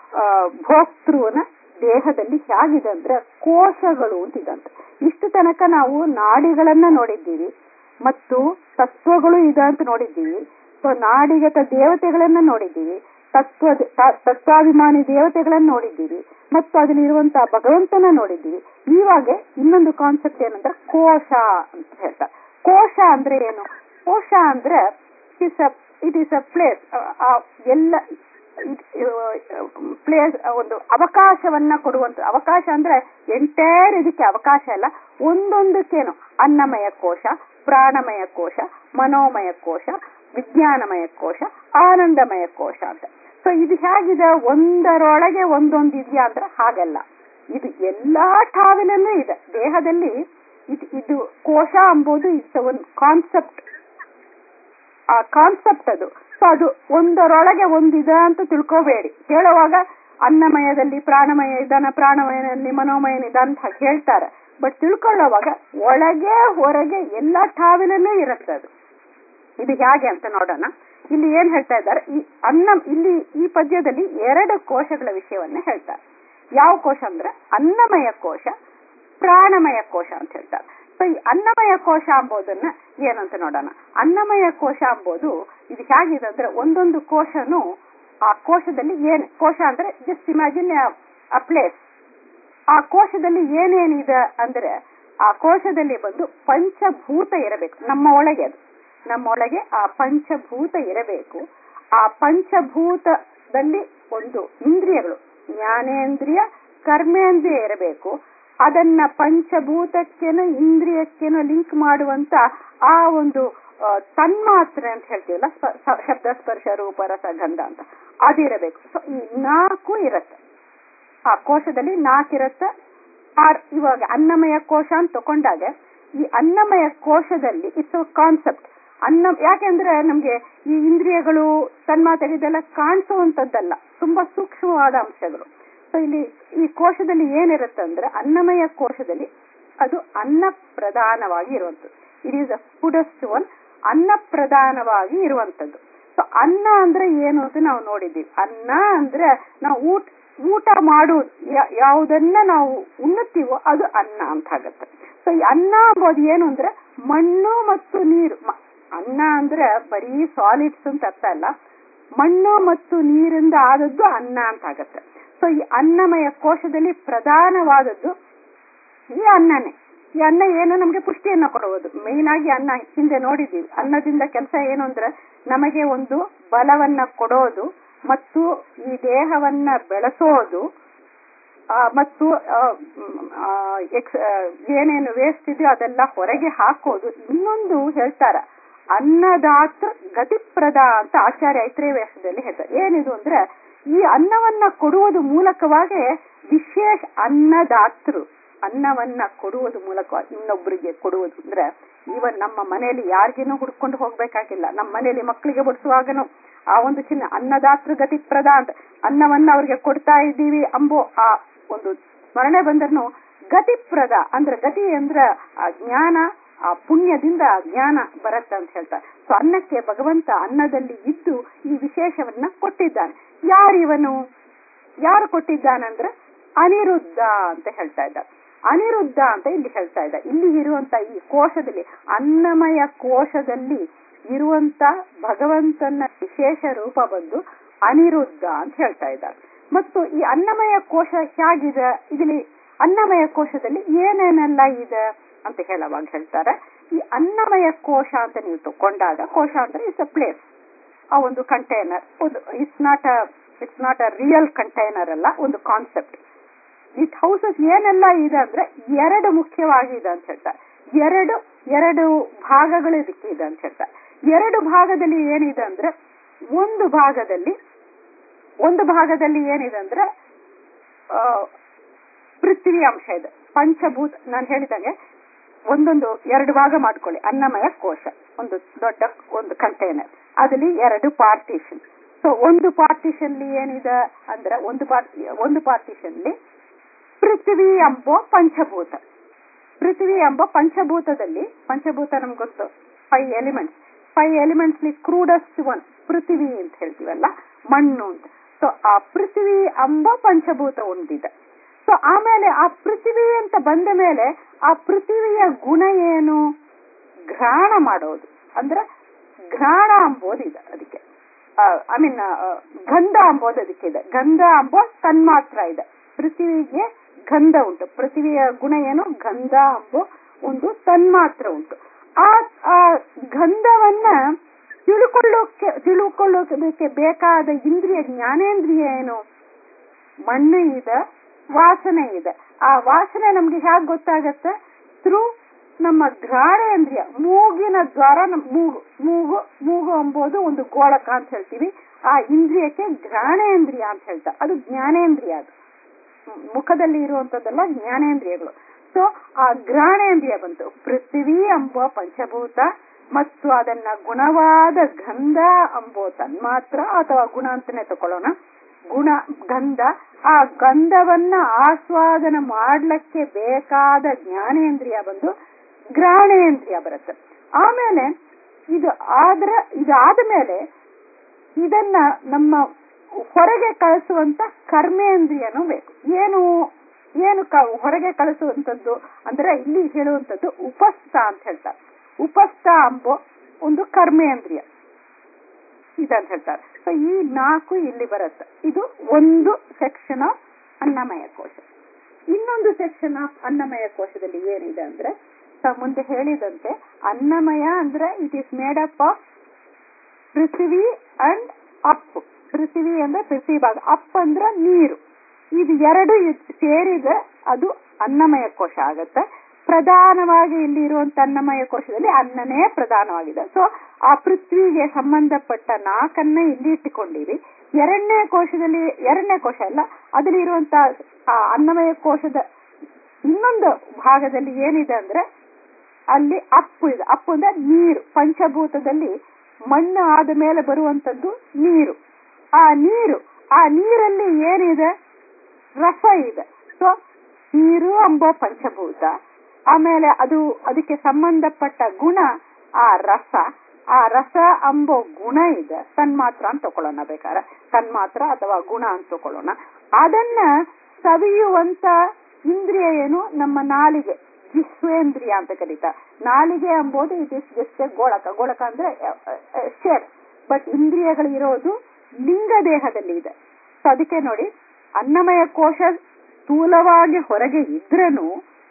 ಭೋಕ್ತೃನ ದೇಹದಲ್ಲಿ ಹೇಗಿದೆ ಅಂದ್ರೆ ಕೋಶಗಳು ಅಂತಿದಂತೆ ಇಷ್ಟು ತನಕ ನಾವು ನಾಡಿಗಳನ್ನ ನೋಡಿದ್ದೀವಿ ಮತ್ತು ತತ್ವಗಳು ಇದೆ ಅಂತ ನೋಡಿದ್ದೀವಿ ಸೊ ನಾಡಿಗತ ದೇವತೆಗಳನ್ನ ನೋಡಿದ್ದೀವಿ ತತ್ವ ತತ್ವಾಭಿಮಾನಿ ದೇವತೆಗಳನ್ನ ನೋಡಿದ್ದೀವಿ ಮತ್ತು ಅದರಲ್ಲಿರುವಂತಹ ಭಗವಂತನ ನೋಡಿದ್ದೀವಿ ಇವಾಗ ಇನ್ನೊಂದು ಕಾನ್ಸೆಪ್ಟ್ ಏನಂದ್ರೆ ಕೋಶ ಅಂತ ಹೇಳ್ತಾರೆ ಕೋಶ ಅಂದ್ರೆ ಏನು ಕೋಶ ಅಂದ್ರೆ ಇಟ್ ಇಸ್ ಅ ಪ್ಲೇಸ್ ಎಲ್ಲ ಪ್ಲೇಸ್ ಒಂದು ಅವಕಾಶವನ್ನ ಕೊಡುವಂತ ಅವಕಾಶ ಅಂದ್ರೆ ಎಂಟೈರ್ ಇದಕ್ಕೆ ಅವಕಾಶ ಇಲ್ಲ ಒಂದೊಂದಕ್ಕೇನು ಅನ್ನಮಯ ಕೋಶ ಪ್ರಾಣಮಯ ಕೋಶ ಮನೋಮಯ ಕೋಶ ವಿಜ್ಞಾನಮಯ ಕೋಶ ಆನಂದಮಯ ಕೋಶ ಅಂತ ಸೊ ಇದು ಹೇಗಿದೆ ಒಂದರೊಳಗೆ ಒಂದೊಂದು ಇದೆಯಾ ಅಂದ್ರೆ ಹಾಗಲ್ಲ ಇದು ಎಲ್ಲಾ ಠಾವಿನಲ್ಲೂ ಇದೆ ದೇಹದಲ್ಲಿ ಇದು ಇದು ಕೋಶ ಎಂಬುದು ಇಟ್ಸ್ ಒಂದು ಕಾನ್ಸೆಪ್ಟ್ ಆ ಕಾನ್ಸೆಪ್ಟ್ ಅದು ಸೊ ಅದು ಒಂದರೊಳಗೆ ಒಂದಿದೆ ಅಂತ ತಿಳ್ಕೋಬೇಡಿ ಹೇಳುವಾಗ ಅನ್ನಮಯದಲ್ಲಿ ಪ್ರಾಣಮಯ ಇದಾನ ಪ್ರಾಣಮಯನಲ್ಲಿ ಮನೋಮಯ ನಿಧಾನ ಅಂತ ಹಾಗೆ ಹೇಳ್ತಾರೆ ಬಟ್ ತಿಳ್ಕೊಳ್ಳೋವಾಗ ಒಳಗೆ ಹೊರಗೆ ಎಲ್ಲ ಠಾವಿನಲ್ಲೂ ಇರುತ್ತೆ ಅದು ಇದು ಹೇಗೆ ಅಂತ ನೋಡೋಣ ಇಲ್ಲಿ ಏನ್ ಹೇಳ್ತಾ ಇದ್ದಾರೆ ಈ ಅನ್ನ ಇಲ್ಲಿ ಈ ಪದ್ಯದಲ್ಲಿ ಎರಡು ಕೋಶಗಳ ವಿಷಯವನ್ನ ಹೇಳ್ತಾರೆ ಯಾವ ಕೋಶ ಅಂದ್ರೆ ಅನ್ನಮಯ ಕೋಶ ಪ್ರಾಣಮಯ ಕೋಶ ಅಂತ ಹೇಳ್ತಾರೆ ಸೊ ಈ ಅನ್ನಮಯ ಕೋಶ ಅಂಬೋದನ್ನ ಏನಂತ ನೋಡೋಣ ಅನ್ನಮಯ ಕೋಶ ಅಂಬೋದು ಇದು ಹೇಗಿದೆ ಅಂದ್ರೆ ಒಂದೊಂದು ಕೋಶನು ಆ ಕೋಶದಲ್ಲಿ ಏನ್ ಕೋಶ ಅಂದ್ರೆ ಜಸ್ಟ್ ಇಮ್ಯಾಜಿನ್ ಅ ಪ್ಲೇಸ್ ಆ ಕೋಶದಲ್ಲಿ ಏನೇನಿದೆ ಅಂದ್ರೆ ಆ ಕೋಶದಲ್ಲಿ ಬಂದು ಪಂಚಭೂತ ಇರಬೇಕು ನಮ್ಮ ಒಳಗೆ ಅದು ನಮ್ಮ ಒಳಗೆ ಆ ಪಂಚಭೂತ ಇರಬೇಕು ಆ ಪಂಚಭೂತದಲ್ಲಿ ಒಂದು ಇಂದ್ರಿಯಗಳು ಜ್ಞಾನೇಂದ್ರಿಯ ಕರ್ಮೇಂದ್ರಿಯ ಇರಬೇಕು ಅದನ್ನ ಪಂಚಭೂತಕ್ಕೇನು ಇಂದ್ರಿಯಕ್ಕೇನು ಲಿಂಕ್ ಮಾಡುವಂತ ಆ ಒಂದು ಆ, ತನ್ಮಾತ್ರೆ ಅಂತ ಹೇಳ್ತೀವಲ್ಲ ಸ್ಪ- ಸ- ಶಬ್ದ ಸ್ಪರ್ಶ ರೂಪ ರಸ ಗಂಧ ಅಂತ ಅದಿರಬೇಕು ಸೊ ಈ ನಾಲ್ಕು ಇರತ್ತೆ ಆ ಕೋಶದಲ್ಲಿ ನಾಲ್ಕಿರತ್ತೆ ಆರ್ ಇವಾಗ ಅನ್ನಮಯ ಕೋಶ ಅಂತ ತಕೊಂಡಾಗ ಈ ಅನ್ನಮಯ ಕೋಶದಲ್ಲಿ ಇಟ್ಸ್ ಕಾನ್ಸೆಪ್ಟ್ ಅನ್ನ ಯಾಕೆಂದ್ರೆ ನಮ್ಗೆ ಈ ಇಂದ್ರಿಯಗಳು ತನ್ಮಾತ್ರೆ ಇದೆಲ್ಲ ಕಾಣಿಸುವಂತದ್ದಲ್ಲ ತುಂಬಾ ಸೂಕ್ಷ್ಮವಾದ ಅಂಶಗಳು ಸೊ ಇಲ್ಲಿ ಈ ಕೋಶದಲ್ಲಿ ಏನಿರುತ್ತೆ ಅಂದ್ರೆ ಅನ್ನಮಯ ಕೋಶದಲ್ಲಿ ಅದು ಅನ್ನ ಪ್ರಧಾನವಾಗಿ ಇರುವಂತದ್ದು it is the foodest one ಅನ್ನ ಪ್ರಧಾನವಾಗಿ ಇರುವಂತದ್ದು ಸೊ ಅನ್ನ ಅಂದ್ರೆ ಏನು ಅಂತ ನಾವು ನೋಡಿದ್ದೀವಿ ಅನ್ನ ಅಂದ್ರೆ ನಾವು ಊಟ ಊಟ ಮಾಡುವುದು ಯಾ- ಯಾವುದನ್ನ ನಾವು ಉಣ್ಣುತ್ತೀವೋ ಅದು ಅನ್ನ ಅಂತ ಆಗತ್ತೆ ಸೊ ಈ ಅನ್ನ ಅಂಬೋದು ಏನು ಅಂದ್ರೆ ಮಣ್ಣು ಮತ್ತು ನೀರು ಮ- ಅನ್ನ ಅಂದ್ರೆ ಬರೀ ಸಾಲಿಡ್ಸ್ ಅಂತ ಅರ್ಥ ಅಲ್ಲ ಮಣ್ಣು ಮತ್ತು ನೀರಿಂದ ಆದದ್ದು ಅನ್ನ ಅಂತ ಆಗತ್ತೆ ಸೊ ಈ ಅನ್ನಮಯ ಕೋಶದಲ್ಲಿ ಪ್ರಧಾನವಾದದ್ದು ಈ ಅನ್ನನೇ ಈ ಅನ್ನ ಏನು ನಮಗೆ ಪುಷ್ಟಿಯನ್ನ ಕೊಡುವುದು ಮೇನ್ ಆಗಿ ಅನ್ನ ಹಿಂದೆ ನೋಡಿದ್ದೀವಿ ಅನ್ನದಿಂದ ಕೆಲಸ ಏನು ಅಂದ್ರೆ ನಮಗೆ ಒಂದು ಬಲವನ್ನ ಕೊಡೋದು ಮತ್ತು ಈ ದೇಹವನ್ನ ಬೆಳೆಸೋದು ಆ, ಮತ್ತು ಆ, ಮ್, ಆ, ಎಕ್ಸ್- ಆ, ಏನೇನು ವೇಸ್ಟ್ ಇದೆಯೋ ಅದೆಲ್ಲ ಹೊರಗೆ ಹಾಕೋದು ಇನ್ನೊಂದು ಹೇಳ್ತಾರ ಅನ್ನದಾತ ಗತಿಪ್ರದ ಅಂತ ಆಚಾರ್ಯ ಐತ್ರೇಯ ವೇಷದಲ್ಲಿ ಹೇಳ್ತಾರೆ ಏನಿದು ಅಂದ್ರೆ ಈ ಅನ್ನವನ್ನ ಕೊಡುವುದು ಮೂಲಕವಾಗಿ ವಿಶೇಷ ಅನ್ನದಾತರು ಅನ್ನವನ್ನ ಕೊಡುವುದು ಮೂಲಕವಾಗಿ ಇನ್ನೊಬ್ಬರಿಗೆ ಕೊಡುವುದು ಅಂದ್ರೆ ಇವನ್ ನಮ್ಮ ಮನೆಯಲ್ಲಿ ಯಾರಿಗೇನೂ ಹುಡ್ಕೊಂಡು ಹೋಗ್ಬೇಕಾಗಿಲ್ಲ ನಮ್ಮ ಮನೆಯಲ್ಲಿ ಮಕ್ಕಳಿಗೆ ಬಡಿಸುವಾಗನು ಆ ಒಂದು ಚಿನ್ನ ಅನ್ನದಾತೃ ಗತಿಪ್ರದ ಅಂತ ಅನ್ನವನ್ನ ಅವ್ರಿಗೆ ಕೊಡ್ತಾ ಇದ್ದೀವಿ ಅಂಬೋ ಆ ಒಂದು ಸ್ಮರಣೆ ಬಂದ್ರೂ ಗತಿಪ್ರದ ಅಂದ್ರೆ ಗತಿ ಅಂದ್ರ ಆ ಜ್ಞಾನ ಆ ಪುಣ್ಯದಿಂದ ಆ ಜ್ಞಾನ ಬರತ್ತೆ ಅಂತ ಹೇಳ್ತಾರೆ ಸೊ ಅನ್ನಕ್ಕೆ ಭಗವಂತ ಅನ್ನದಲ್ಲಿ ಇದ್ದು ಈ ವಿಶೇಷವನ್ನ ಕೊಟ್ಟಿದ್ದಾನೆ ಯಾರಿವನು ಯಾರು ಕೊಟ್ಟಿದ್ದಾನಂದ್ರೆ ಅನಿರುದ್ಧ ಅಂತ ಹೇಳ್ತಾ ಇದ್ದಾರೆ ಅನಿರುದ್ಧ ಅಂತ ಇಲ್ಲಿ ಹೇಳ್ತಾ ಇದ್ದ ಇಲ್ಲಿ ಇರುವಂತ ಈ ಕೋಶದಲ್ಲಿ ಅನ್ನಮಯ ಕೋಶದಲ್ಲಿ ಇರುವಂತ ಭಗವಂತನ ವಿಶೇಷ ರೂಪ ಬಂದು ಅನಿರುದ್ಧ ಅಂತ ಹೇಳ್ತಾ ಇದ್ದಾರೆ ಮತ್ತು ಈ ಅನ್ನಮಯ ಕೋಶ ಹೇಗಿದೆ ಇದರಲ್ಲಿ ಅನ್ನಮಯ ಕೋಶದಲ್ಲಿ ಏನೇನೆಲ್ಲ ಇದೆ ಅಂತ ಹೇಳುವಾಗ ಹೇಳ್ತಾರೆ ಈ ಅನ್ನಮಯ ಕೋಶ ಅಂತ ನೀವು ತಕೊಂಡಾಗ ಕೋಶ ಅಂದ್ರೆ ಇಟ್ಸ್ ಅ ಪ್ಲೇಸ್ ಆ ಒಂದು ಕಂಟೈನರ್ ಒಂದು it's not a it's not a real container ಅಲ್ಲ ಒಂದು ಕಾನ್ಸೆಪ್ಟ್ ಇಟ್ ಹೌಸಸ್ ಏನೆಲ್ಲ ಇದೆ ಅಂದ್ರೆ ಎರಡು ಮುಖ್ಯವಾಗಿದೆ ಅಂತ ಹೇಳ್ತಾರೆ ಎರಡು ಎರಡು ಭಾಗಗಳು ಇದಕ್ಕೆ ಇದೆ ಅಂತ ಹೇಳ್ತಾರೆ ಎರಡು ಭಾಗದಲ್ಲಿ ಏನಿದೆ ಅಂದ್ರೆ ಒಂದು ಭಾಗದಲ್ಲಿ ಒಂದು ಭಾಗದಲ್ಲಿ ಏನಿದೆ ಅಂದ್ರೆ ಆ, ಪೃಥ್ವಿ ಅಂಶ ಇದೆ ಪಂಚಭೂತ ನಾನು ಹೇಳಿದಂಗೆ ಒಂದೊಂದು ಎರಡು ಭಾಗ ಮಾಡ್ಕೊಳ್ಳಿ ಅನ್ನಮಯ ಕೋಶ ಒಂದು ದೊಡ್ಡ ಒಂದು ಕಂಟೈನರ್ ಅದಲ್ಲಿ ಎರಡು ಪಾರ್ಟಿಷನ್ ಸೊ ಒಂದು ಪಾರ್ಟಿಷನ್ ಏನಿದೆ ಅಂದ್ರೆ ಒಂದು ಪಾರ್ಟ್ ಒಂದು ಪಾರ್ಟಿಷನ್ ಪೃಥ್ವಿ ಎಂಬ ಪಂಚಭೂತ ಪೃಥ್ವಿ ಎಂಬ ಪಂಚಭೂತದಲ್ಲಿ ಪಂಚಭೂತ ನಮ್ಗೆ ಗೊತ್ತು five elements five elements crudest one ಪೃಥ್ವಿ ಅಂತ ಹೇಳ್ತೀವಲ್ಲ ಮಣ್ಣು ಅಂತ ಸೊ ಆ ಪೃಥ್ವಿ ಎಂಬ ಪಂಚಭೂತ ಒಂದಿದೆ ಸೊ ಆಮೇಲೆ ಆ ಪೃಥ್ವಿ ಅಂತ ಬಂದ ಮೇಲೆ ಆ ಪೃಥ್ವಿಯ ಗುಣ ಏನು ಘ್ರಾಣ ಮಾಡೋದು ಅಂದ್ರೆ ಘ್ರಾಣ ಅಂಬೋದಿದೆ ಅದಕ್ಕೆ ಐ ಮೀನ್ ಗಂಧ ಅಂಬೋದು ಅದಕ್ಕೆ ಇದೆ ಗಂಧ ಅಂಬೋ ತನ್ಮಾತ್ರ ಇದೆ ಪೃಥ್ವಿಗೆ ಗಂಧ ಉಂಟು ಪೃಥ್ವಿಯ ಗುಣ ಏನು ಗಂಧ ಅಂಬೋ ಒಂದು ತನ್ಮಾತ್ರ ಉಂಟು ಆ ಆ ಗಂಧವನ್ನ ತಿಳ್ಕೊಳ್ಳೋಕೆ ತಿಳ್ಕೊಳ್ಳೋದಕ್ಕೆ ಬೇಕಾದ ಇಂದ್ರಿಯ ಜ್ಞಾನೇಂದ್ರಿಯ ಏನು ಮಣ್ಣು ಇದೆ ವಾಸನೆ ಇದೆ ಆ ವಾಸನೆ ನಮ್ಗೆ ಹೇಗೆ ಗೊತ್ತಾಗತ್ತೆ ಥ್ರೂ ನಮ್ಮ ಘ್ರಾಣೇಂದ್ರಿಯ ಮೂಗಿನ ದ್ವಾರ ನಮ್ ಮೂಗು ಮೂಗು ಮೂಗು ಎಂಬುದು ಒಂದು ಗೋಳಕ ಅಂತ ಹೇಳ್ತೀವಿ ಆ ಇಂದ್ರಿಯಕ್ಕೆ ಘ್ರಾಣೇಂದ್ರಿಯ ಅಂತ ಹೇಳ್ತಾರೆ ಅದು ಜ್ಞಾನೇಂದ್ರಿಯ ಅದು ಮುಖದಲ್ಲಿ ಇರುವಂತದ್ದೆಲ್ಲ ಜ್ಞಾನೇಂದ್ರಿಯಗಳು ಸೊ ಆ ಘ್ರಾಣೇಂದ್ರಿಯ ಬಂತು ಪೃಥ್ವಿ ಎಂಬ ಪಂಚಭೂತ ಮತ್ತು ಅದನ್ನ ಗುಣವಾದ ಗಂಧ ಎಂಬೋ ತನ್ಮಾತ್ರ ಅಥವಾ ಗುಣ ಅಂತಾನೆ ತಕೊಳ್ಳೋಣ ಗುಣ ಗಂಧ ಆ ಗಂಧವನ್ನ ಆಸ್ವಾದನ ಮಾಡ್ಲಿಕ್ಕೆ ಬೇಕಾದ ಜ್ಞಾನೇಂದ್ರಿಯ ಬಂದು ಘ್ರಾಣೇಂದ್ರಿಯ ಬರುತ್ತೆ ಆಮೇಲೆ ಇದು ಆದ್ರ ಇದಾದ ಮೇಲೆ ಇದನ್ನ ನಮ್ಮ ಹೊರಗೆ ಕಳಿಸುವಂತ ಕರ್ಮೇಂದ್ರಿಯನೂ ಬೇಕು ಏನು ಏನು ಕ- ಹೊರಗೆ ಕಳಿಸುವಂತದ್ದು ಅಂದ್ರೆ ಇಲ್ಲಿ ಹೇಳುವಂತದ್ದು ಉಪಸ್ಥ ಅಂತ ಹೇಳ್ತಾರೆ ಉಪಸ್ಥ ಎಂಬೋ ಒಂದು ಕರ್ಮೇಂದ್ರಿಯ ಇದಂತ ಹೇಳ್ತಾರೆ ಸೊ ಈ ನಾಲ್ಕು ಇಲ್ಲಿ ಬರುತ್ತೆ ಇದು ಒಂದು ಸೆಕ್ಷನ್ ಆಫ್ ಅನ್ನಮಯ ಕೋಶ ಇನ್ನೊಂದು ಸೆಕ್ಷನ್ ಆಫ್ ಅನ್ನಮಯ ಕೋಶದಲ್ಲಿ ಏನಿದೆ ಅಂದ್ರೆ ಸ- ಮುಂದೆ ಹೇಳಿದಂತೆ ಅನ್ನಮಯ ಅಂದ್ರೆ it is made up of ಪೃಥ್ವಿ ಅಂಡ್ ಅಪ್ ಪೃಥ್ವಿ ಅಂದ್ರೆ ಪೃಥ್ವಿ ಭಾಗ ಅಪ್ ಅಂದ್ರೆ ನೀರು ಇದು ಎರಡು ಇದ್- ಸೇರಿದ್ರೆ ಅದು ಅನ್ನಮಯ ಕೋಶ ಆಗತ್ತೆ ಪ್ರಧಾನವಾಗಿ ಇಲ್ಲಿ ಇರುವಂತ ಅನ್ನಮಯ ಕೋಶದಲ್ಲಿ ಅನ್ನನೇ ಪ್ರಧಾನವಾಗಿದೆ ಸೊ ಆ ಪೃಥ್ವಿಗೆ ಸಂಬಂಧಪಟ್ಟ ನಾಲ್ಕನ್ನ ಇಲ್ಲಿ ಇಟ್ಟುಕೊಂಡಿರಿ ಎರಡನೇ ಕೋಶದಲ್ಲಿ ಎರಡನೇ ಕೋಶ ಅಲ್ಲ ಅದರಲ್ಲಿ ಇರುವಂತ ಆ ಅನ್ನಮಯ ಕೋಶದ ಇನ್ನೊಂದು ಭಾಗದಲ್ಲಿ ಏನಿದೆ ಅಂದ್ರೆ ಅಲ್ಲಿ ಅಪ್ಪು ಇದೆ ಅಪ್ಪು ಅಂದ್ರೆ ನೀರು ಪಂಚಭೂತದಲ್ಲಿ ಮಣ್ಣು ಆದ ಮೇಲೆ ಬರುವಂತದ್ದು ನೀರು ಆ ನೀರು ಆ ನೀರಲ್ಲಿ ಏನಿದೆ ರಸ ಇದೆ ಸೊ ನೀರು ಎಂಬ ಪಂಚಭೂತ ಆಮೇಲೆ ಅದು ಅದಕ್ಕೆ ಸಂಬಂಧಪಟ್ಟ ಗುಣ ಆ ರಸ ಆ ರಸ ಎಂಬೋ ಗುಣ ಇದೆ ತನ್ಮಾತ್ರ ಅಂತ ತಕೊಳ್ಳೋಣ ಬೇಕಾದ್ರೆ ತನ್ಮಾತ್ರ ಅಥವಾ ಗುಣ ಅಂತ ತಕೊಳ್ಳೋಣ ಅದನ್ನ ಸವಿಯುವಂತ ಇಂದ್ರಿಯ ಏನು ನಮ್ಮ ನಾಲಿಗೆ ಜಿಸ್ವೇಂದ್ರಿಯ ಅಂತ ಕರೀತಾರೆ ನಾಲಿಗೆ ಎಂಬುದು ಇಟ್ ಇಸ್ ಜಸ್ಟ್ ಗೋಳಕ ಗೋಳಕ ಅಂದ್ರೆ ಶೇರ್ ಬಟ್ ಇಂದ್ರಿಯಗಳು ಇರೋದು ಲಿಂಗ ದೇಹದಲ್ಲಿ ಇದೆ ಸೊ ಅದಕ್ಕೆ ನೋಡಿ ಅನ್ನಮಯ ಕೋಶ ಸ್ಥೂಲವಾಗಿ ಹೊರಗೆ ಇದ್ರನು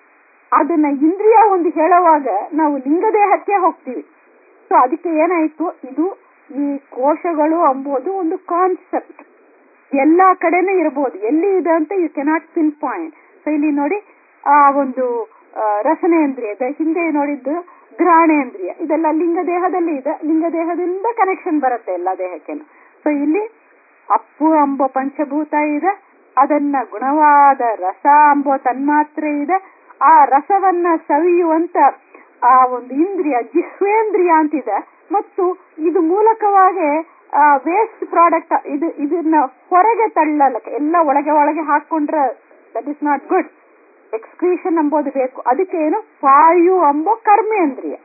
ಅದನ್ನ ಇಂದ್ರಿಯ ಒಂದು ಹೇಳುವಾಗ ನಾವು ಲಿಂಗ ದೇಹಕ್ಕೆ ಹೋಗ್ತೀವಿ ಸೊ ಅದಕ್ಕೆ ಏನಾಯ್ತು ಇದು ಈ ಕೋಶಗಳು ಎಂಬುದು ಒಂದು ಕಾನ್ಸೆಪ್ಟ್ ಎಲ್ಲಾ ಕಡೆನೂ ಇರಬಹುದು ಎಲ್ಲಿ ಇದೆ ಅಂತ you cannot pinpoint so ಇಲ್ಲಿ ನೋಡಿ ಆ ಒಂದು ಆ, ರಸನೇಂದ್ರಿಯದ ಹಿಂದೆ ನೋಡಿದ್ದು ಘ್ರಾಣೇಂದ್ರಿಯ ಇದೆಲ್ಲ ಲಿಂಗ ದೇಹದಲ್ಲಿ ಇದೆ ಲಿಂಗ ದೇಹದಿಂದ ಕನೆಕ್ಷನ್ ಬರುತ್ತೆ ಎಲ್ಲ ದೇಹಕ್ಕೆನು ಸೊ ಇಲ್ಲಿ ಅಪ್ಪು ಎಂಬ ಪಂಚಭೂತ ಇದೆ ಅದನ್ನ ಗುಣವಾದ ರಸ ಎಂಬ ತನ್ಮಾತ್ರೆ ಇದೆ ಆ ರಸವನ್ನ ಸವಿಯುವಂತ ಆ ಒಂದು ಇಂದ್ರಿಯ ಜಿಹ್ವೇಂದ್ರಿಯ ಅಂತಿದೆ ಮತ್ತು ಇದು ಮೂಲಕವಾಗಿ ವೇಸ್ಟ್ ಪ್ರಾಡಕ್ಟ್ ಇದು ಇದನ್ನ ಹೊರಗೆ ತಳ್ಳಲಕ್ಕೆ ಎಲ್ಲ ಒಳಗೆ ಒಳಗೆ ಹಾಕೊಂಡ್ರೆ that is not good excretion ಎಂಬುದು ಬೇಕು ಅದಕ್ಕೆ ಏನು ವಾಯು ಎಂಬ ಕರ್ಮೇಂದ್ರಿಯ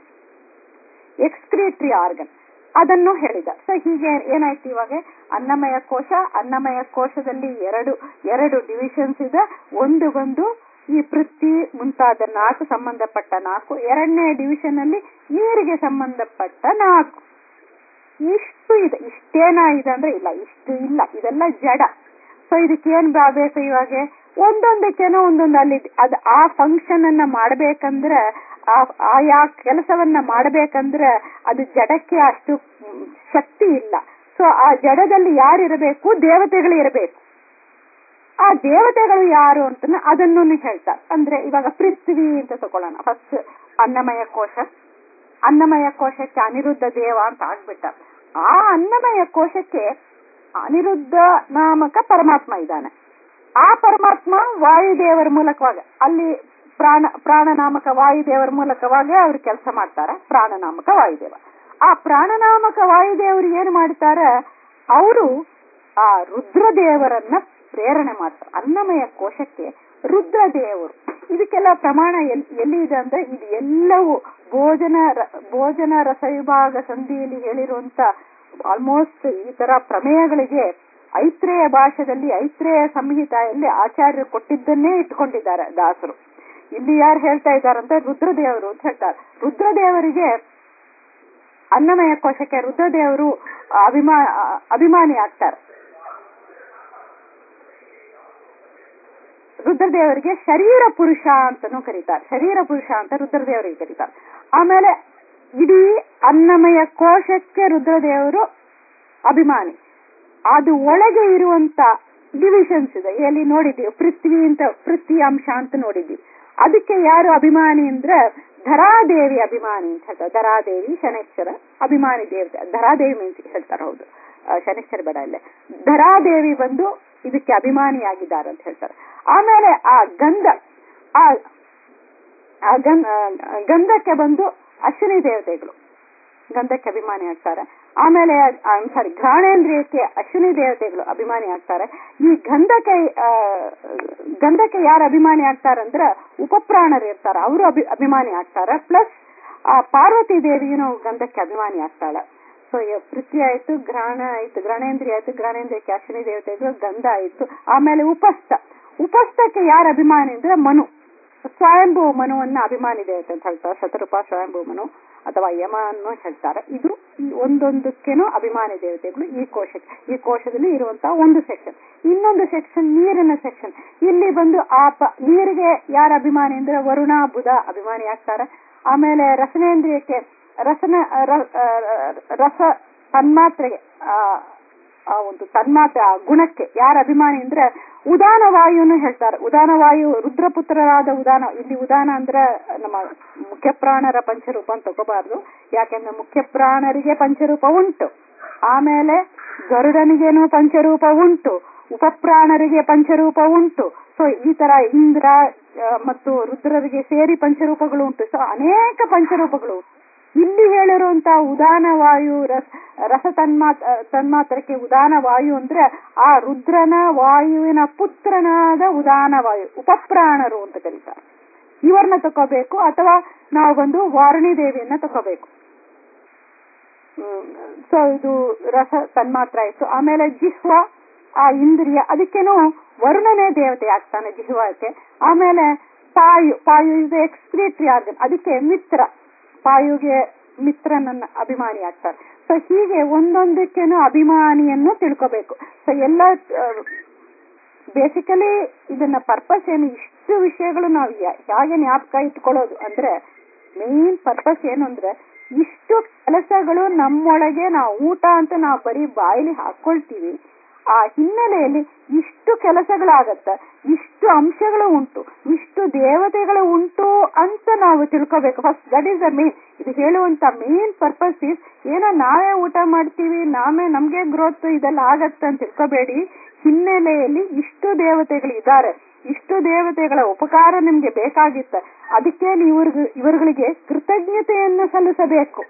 ಎಕ್ಸ್ಕ್ರೀಟ್ರಿ ಆರ್ಗನ್ ಅದನ್ನು ಹೇಳಿದ ಸೊ ಹೀಗೆ ಏನಾಯ್ತು ಇವಾಗ ಅನ್ನಮಯ ಕೋಶ ಅನ್ನಮಯ ಕೋಶದಲ್ಲಿ ಎರಡು ಎರಡು ಡಿವಿಷನ್ಸ್ ಇದೆ ಒಂದು ಬಂದು ಈ ಪೃಥ್ವಿ ಮುಂತಾದ ನಾಲ್ಕು ಸಂಬಂಧಪಟ್ಟ ನಾಲ್ಕು ಎರಡನೇ ಡಿವಿಷನ್ ಅಲ್ಲಿ ನೀರಿಗೆ ಸಂಬಂಧಪಟ್ಟ ನಾಲ್ಕು ಇಷ್ಟು ಇದೆ ಇಷ್ಟೇನಾ ಇದೆ ಅಂದ್ರೆ ಇಲ್ಲ ಇಷ್ಟು ಇಲ್ಲ ಇದೆಲ್ಲ ಜಡ ಸೊ ಇದಕ್ಕೆ ಏನ್ ಬೇಕು ಇವಾಗ ಒಂದೊಂದಕ್ಕೇನೋ ಒಂದೊಂದು ಅಲ್ಲಿ ಅದ್ ಆ ಫಂಕ್ಷನ್ ಅನ್ನ ಮಾಡ್ಬೇಕಂದ್ರೆ ಆ ಆಯಾ ಕೆಲಸವನ್ನ ಮಾಡ್ಬೇಕಂದ್ರೆ ಅದು ಜಡಕ್ಕೆ ಅಷ್ಟು ಮ್, ಶಕ್ತಿ ಇಲ್ಲ ಸೊ ಆ ಜಡದಲ್ಲಿ ಯಾರಿರಬೇಕು ದೇವತೆಗಳು ಇರಬೇಕು ಆ ದೇವತೆಗಳು ಯಾರು ಅಂತ ಅದನ್ನು ಹೇಳ್ತಾರೆ ಅಂದ್ರೆ ಇವಾಗ ಪೃಥ್ವಿ ಅಂತ ತಗೊಳ್ಳೋಣ ಫಸ್ಟ್ ಅನ್ನಮಯ ಕೋಶ ಅನ್ನಮಯ ಕೋಶಕ್ಕೆ ಅನಿರುದ್ಧ ದೇವ ಅಂತ ಆಗ್ಬಿಟ್ಟ ಆ ಅನ್ನಮಯ ಕೋಶಕ್ಕೆ ಅನಿರುದ್ಧ ನಾಮಕ ಪರಮಾತ್ಮ ಇದ್ದಾನೆ ಆ ಪರಮಾತ್ಮ ವಾಯುದೇವರ ಮೂಲಕವಾಗಿ ಅಲ್ಲಿ ಪ್ರಾಣ ಪ್ರಾಣನಾಮಕ ವಾಯುದೇವರ ಮೂಲಕವಾಗಿ ಅವ್ರು ಕೆಲಸ ಮಾಡ್ತಾರೆ ಪ್ರಾಣನಾಮಕ ವಾಯುದೇವ ಆ ಪ್ರಾಣನಾಮಕ ವಾಯುದೇವರು ಏನು ಮಾಡ್ತಾರೆ ಅವರು ಆ ರುದ್ರದೇವರನ್ನ ಪ್ರೇರಣೆ ಮಾಡ್ತಾರೆ ಅನ್ನಮಯ ಕೋಶಕ್ಕೆ ರುದ್ರದೇವರು ಇದಕ್ಕೆಲ್ಲ ಪ್ರಮಾಣ ಎಲ್ ಎಲ್ಲಿ ಇದೆ ಅಂದ್ರೆ ಇದು ಎಲ್ಲವೂ ಭೋಜನ ರ- ಭೋಜನ ರಸವಿಭಾಗ ಸಂಧಿಯಲ್ಲಿ ಹೇಳಿರುವಂತ ಆಲ್ಮೋಸ್ಟ್ ಈ ತರ ಪ್ರಮೇಯಗಳಿಗೆ ಐತ್ರೇಯ ಭಾಷೆಯಲ್ಲಿ ಐತ್ರೇಯ ಸಂಹಿತೆಯಲ್ಲಿ ಆಚಾರ್ಯರು ಕೊಟ್ಟಿದ್ದನ್ನೇ ಇಟ್ಕೊಂಡಿದ್ದಾರೆ ದಾಸರು ಇಲ್ಲಿ ಯಾರು ಹೇಳ್ತಾ ಇದ್ದಾರಂತೆ ರುದ್ರದೇವರು ಅಂತ ಹೇಳ್ತಾರೆ ರುದ್ರದೇವರಿಗೆ ಅನ್ನಮಯ ಕೋಶಕ್ಕೆ ರುದ್ರದೇವರು ಅಭಿಮಾ ಅಭಿಮಾನಿ ಆಗ್ತಾರೆ ರುದ್ರದೇವರಿಗೆ ಶರೀರ ಪುರುಷ ಅಂತಾನೂ ಕರೀತಾರೆ ಶರೀರ ಪುರುಷ ಅಂತ ರುದ್ರದೇವರಿಗೆ ಕರೀತಾರೆ ಆಮೇಲೆ ಇಡೀ ಅನ್ನಮಯ ಕೋಶಕ್ಕೆ ರುದ್ರದೇವರು ಅಭಿಮಾನಿ ಅದು ಒಳಗೆ ಇರುವಂತ ಡಿವಿಷನ್ಸ್ ಇದೆ ಎಲ್ಲಿ ನೋಡಿದ್ದೀವಿ ಪೃಥ್ವಿ ಅಂತ ಪೃಥ್ವಿ ಅಂಶ ಅಂತ ನೋಡಿದ್ದೀವಿ ಅದಕ್ಕೆ ಯಾರು ಅಭಿಮಾನಿ ಅಂದ್ರೆ ಧರಾದೇವಿ ಅಭಿಮಾನಿ ಅಂತ ಹೇಳ್ತಾರೆ ಧರಾದೇವಿ ಶನೇಶ್ವರ ಅಭಿಮಾನಿ ದೇವತೆ ಧರಾದೇವಿ ಮೀನ್ಸ್ ಹೇಳ್ತಾರೆ ಹೌದು ಆ, ಶನೇಶ್ವರ ಬೇಡ ಇಲ್ಲೇ ಧರಾದೇವಿ ಬಂದು ಇದಕ್ಕೆ ಅಭಿಮಾನಿಯಾಗಿದ್ದಾರೆ ಅಂತ ಹೇಳ್ತಾರೆ ಆಮೇಲೆ ಆ ಗಂಧ ಆ ಆ ಗಂ- ಆ, ಗಂಧಕ್ಕೆ ಬಂದು ಅಶ್ವಿನಿ ದೇವತೆಗಳು ಗಂಧಕ್ಕೆ ಅಭಿಮಾನಿ ಆಗ್ತಾರೆ ಆಮೇಲೆ ಸಾರಿ ಘ್ರಾಣೇಂದ್ರಿಯಕ್ಕೆ ಅಶ್ವಿನಿ ದೇವತೆಗಳು ಅಭಿಮಾನಿ ಆಗ್ತಾರೆ ಈ ಗಂಧಕ್ಕೆ ಆ, ಗಂಧಕ್ಕೆ ಯಾರು ಅಭಿಮಾನಿ ಆಗ್ತಾರಂದ್ರ ಉಪಪ್ರಾಣರು ಇರ್ತಾರೆ ಅವರು ಅಭಿ ಅಭಿಮಾನಿ ಆಗ್ತಾರೆ ಪ್ಲಸ್ ಆ ಪಾರ್ವತಿ ದೇವಿಯೂ ಗಂಧಕ್ಕೆ ಅಭಿಮಾನಿ ಆಗ್ತಾಳೆ ಸೊ ಪೃಥ್ವಿ ಆಯ್ತು ಗ್ರಹಣ ಆಯ್ತು ಗ್ರಹಣೇಂದ್ರಿಯ ಆಯ್ತು ಗ್ರಹಣೇಂದ್ರಿಯಕ್ಕೆ ಅಶ್ವಿನಿ ದೇವತೆಗಳು ಗಂಧ ಆಯ್ತು ಆಮೇಲೆ ಉಪಸ್ಥ ಉಪಸ್ಥಕ್ಕೆ ಯಾರು ಅಭಿಮಾನಿ ಅಂದ್ರೆ ಮನು ಸ್ವಯಂಭೂ ಮನುವನ್ನ ಅಭಿಮಾನಿ ದೇವತೆ ಅಂತ ಹೇಳ್ತಾರೆ ಶತರೂಪ ಸ್ವಯಂಭೂ ಮನು ಅಥವಾ ಯಮ ಅನ್ನೋ ಹೇಳ್ತಾರೆ ಇದು ಈ ಒಂದೊಂದಕ್ಕೇನೋ ಅಭಿಮಾನಿ ದೇವತೆಗಳು ಈ ಕೋಶಕ್ಕೆ ಈ ಕೋಶದಲ್ಲಿ ಇರುವಂತಹ ಒಂದು ಸೆಕ್ಷನ್ ಇನ್ನೊಂದು ಸೆಕ್ಷನ್ ನೀರಿನ ಸೆಕ್ಷನ್ ಇಲ್ಲಿ ಬಂದು ಆಪ ನೀರಿಗೆ ಯಾರ ಅಭಿಮಾನಿ ಅಂದ್ರೆ ವರುಣ ಬುಧ ಅಭಿಮಾನಿ ಆಗ್ತಾರೆ ಆಮೇಲೆ ರಸನೇಂದ್ರಿಯಕ್ಕೆ ರಸನ ರ- ಆ, ರಸ ತನ್ಮಾತ್ರೆಗೆ ಆ ಆ ಒಂದು ತನ್ಮಾತ್ರ ಆ ಗುಣಕ್ಕೆ ಯಾರ ಅಭಿಮಾನಿ ಅಂದ್ರೆ ಉದಾನ ವಾಯುನು ಹೇಳ್ತಾರೆ ಉದಾನ ವಾಯು ರುದ್ರಪುತ್ರರಾದ ಉದಾನ ಇಲ್ಲಿ ಉದಾನ ಅಂದ್ರೆ ನಮ್ಮ ಮುಖ್ಯ ಪ್ರಾಣರ ಪಂಚರೂಪ ಅಂತ ತಗೋಬಾರ್ದು ಯಾಕೆಂದ್ರೆ ಮುಖ್ಯ ಪ್ರಾಣರಿಗೆ ಪಂಚರೂಪ ಉಂಟು ಆಮೇಲೆ ಗರುಡನಿಗೇನು ಪಂಚರೂಪ ಉಂಟು ಉಪಪ್ರಾಣರಿಗೆ ಪಂಚರೂಪ ಉಂಟು ಸೊ ಈ ತರ ಇಂದ್ರ ಆ, ಮತ್ತು ರುದ್ರರಿಗೆ ಸೇರಿ ಪಂಚರೂಪಗಳು ಉಂಟು ಸೊ ಅನೇಕ ಪಂಚರೂಪಗಳು ಇಲ್ಲಿ ಹೇಳಿರುವಂತಹ ಉದಾನ ವಾಯು ರಸ ರಸ ತನ್ಮಾತ್ ತನ್ಮಾತ್ರಕ್ಕೆ ಉದಾನ ವಾಯು ಅಂದ್ರೆ ಆ ರುದ್ರನ ವಾಯುವಿನ ಪುತ್ರನಾದ ಉದಾನ ವಾಯು ಉಪಪ್ರಾಣರು ಅಂತ ಕರೀತಾರೆ ಇವರನ್ನ ತಕೋಬೇಕು ಅಥವಾ ನಾವು ಬಂದು ವಾರಣಿ ದೇವಿಯನ್ನ ತಕೋಬೇಕು ಸೊ ಇದು ರಸ ತನ್ಮಾತ್ರ ಆಯ್ತು ಆಮೇಲೆ ಜಿಹ್ವ ಆ ಇಂದ್ರಿಯ ಅದಕ್ಕೇನು ವರುಣನೇ ದೇವತೆ ಆಗ್ತಾನೆ ಜಿಹ್ವಕ್ಕೆ ಆಮೇಲೆ ಪಾಯು ಪಾಯು ಇದು ಎಕ್ಸ್ಕ್ರೀಟ್ರಿ ಆರ್ಗನ್ ಅದಕ್ಕೆ ಮಿತ್ರ ಪಾಯುಗೆ ಮಿತ್ರನನ್ನ ಅಭಿಮಾನಿ ಆಗ್ತಾರೆ ಸೊ ಹೀಗೆ ಒಂದೊಂದಕ್ಕೇನು ಅಭಿಮಾನಿಯನ್ನು ತಿಳ್ಕೋಬೇಕು ಸೊ ಎಲ್ಲ ಬೇಸಿಕಲಿ ಇದನ್ನ ಪರ್ಪಸ್ ಏನು ಇಷ್ಟು ವಿಷಯಗಳು ನಾವು ಯಾ- ಹೇಗೆ ಜ್ಞಾಪಕ ಇಟ್ಕೊಳ್ಳೋದು ಅಂದ್ರೆ ಮೇನ್ ಪರ್ಪಸ್ ಏನು ಅಂದ್ರೆ ಇಷ್ಟು ಕೆಲಸಗಳು ನಮ್ಮೊಳಗೆ ನಾವು ಊಟ ಅಂತ ನಾವು ಬರೀ ಬಾಯಿಲಿ ಹಾಕೊಳ್ತೀವಿ ಆ ಹಿನ್ನೆಲೆಯಲ್ಲಿ ಇಷ್ಟು ಕೆಲಸಗಳಾಗತ್ತ ಇಷ್ಟು ಅಂಶಗಳು ಉಂಟು ಇಷ್ಟು ದೇವತೆಗಳು ಉಂಟು ಅಂತ ನಾವು ತಿಳ್ಕೋಬೇಕು first that is the main ಇದು ಹೇಳುವಂತ ಮೇನ್ ಪರ್ಪಸ್ ಇಸ್ ಏನೋ ನಾವೇ ಊಟ ಮಾಡ್ತೀವಿ ನಾವೇ ನಮ್ಗೆ ಗ್ರೋತ್ ಇದೆಲ್ಲ ಆಗತ್ತೆ ಅಂತ ತಿಳ್ಕೋಬೇಡಿ ಹಿನ್ನೆಲೆಯಲ್ಲಿ ಇಷ್ಟು ದೇವತೆಗಳು ಇದ್ದಾರೆ ಇಷ್ಟು ದೇವತೆಗಳ ಉಪಕಾರ ನಿಮ್ಗೆ ಬೇಕಾಗಿತ್ತ ಅದಕ್ಕೆ ನೀವು ಇವರುಗಳಿಗೆ ಕೃತಜ್ಞತೆಯನ್ನು ಸಲ್ಲಿಸಬೇಕು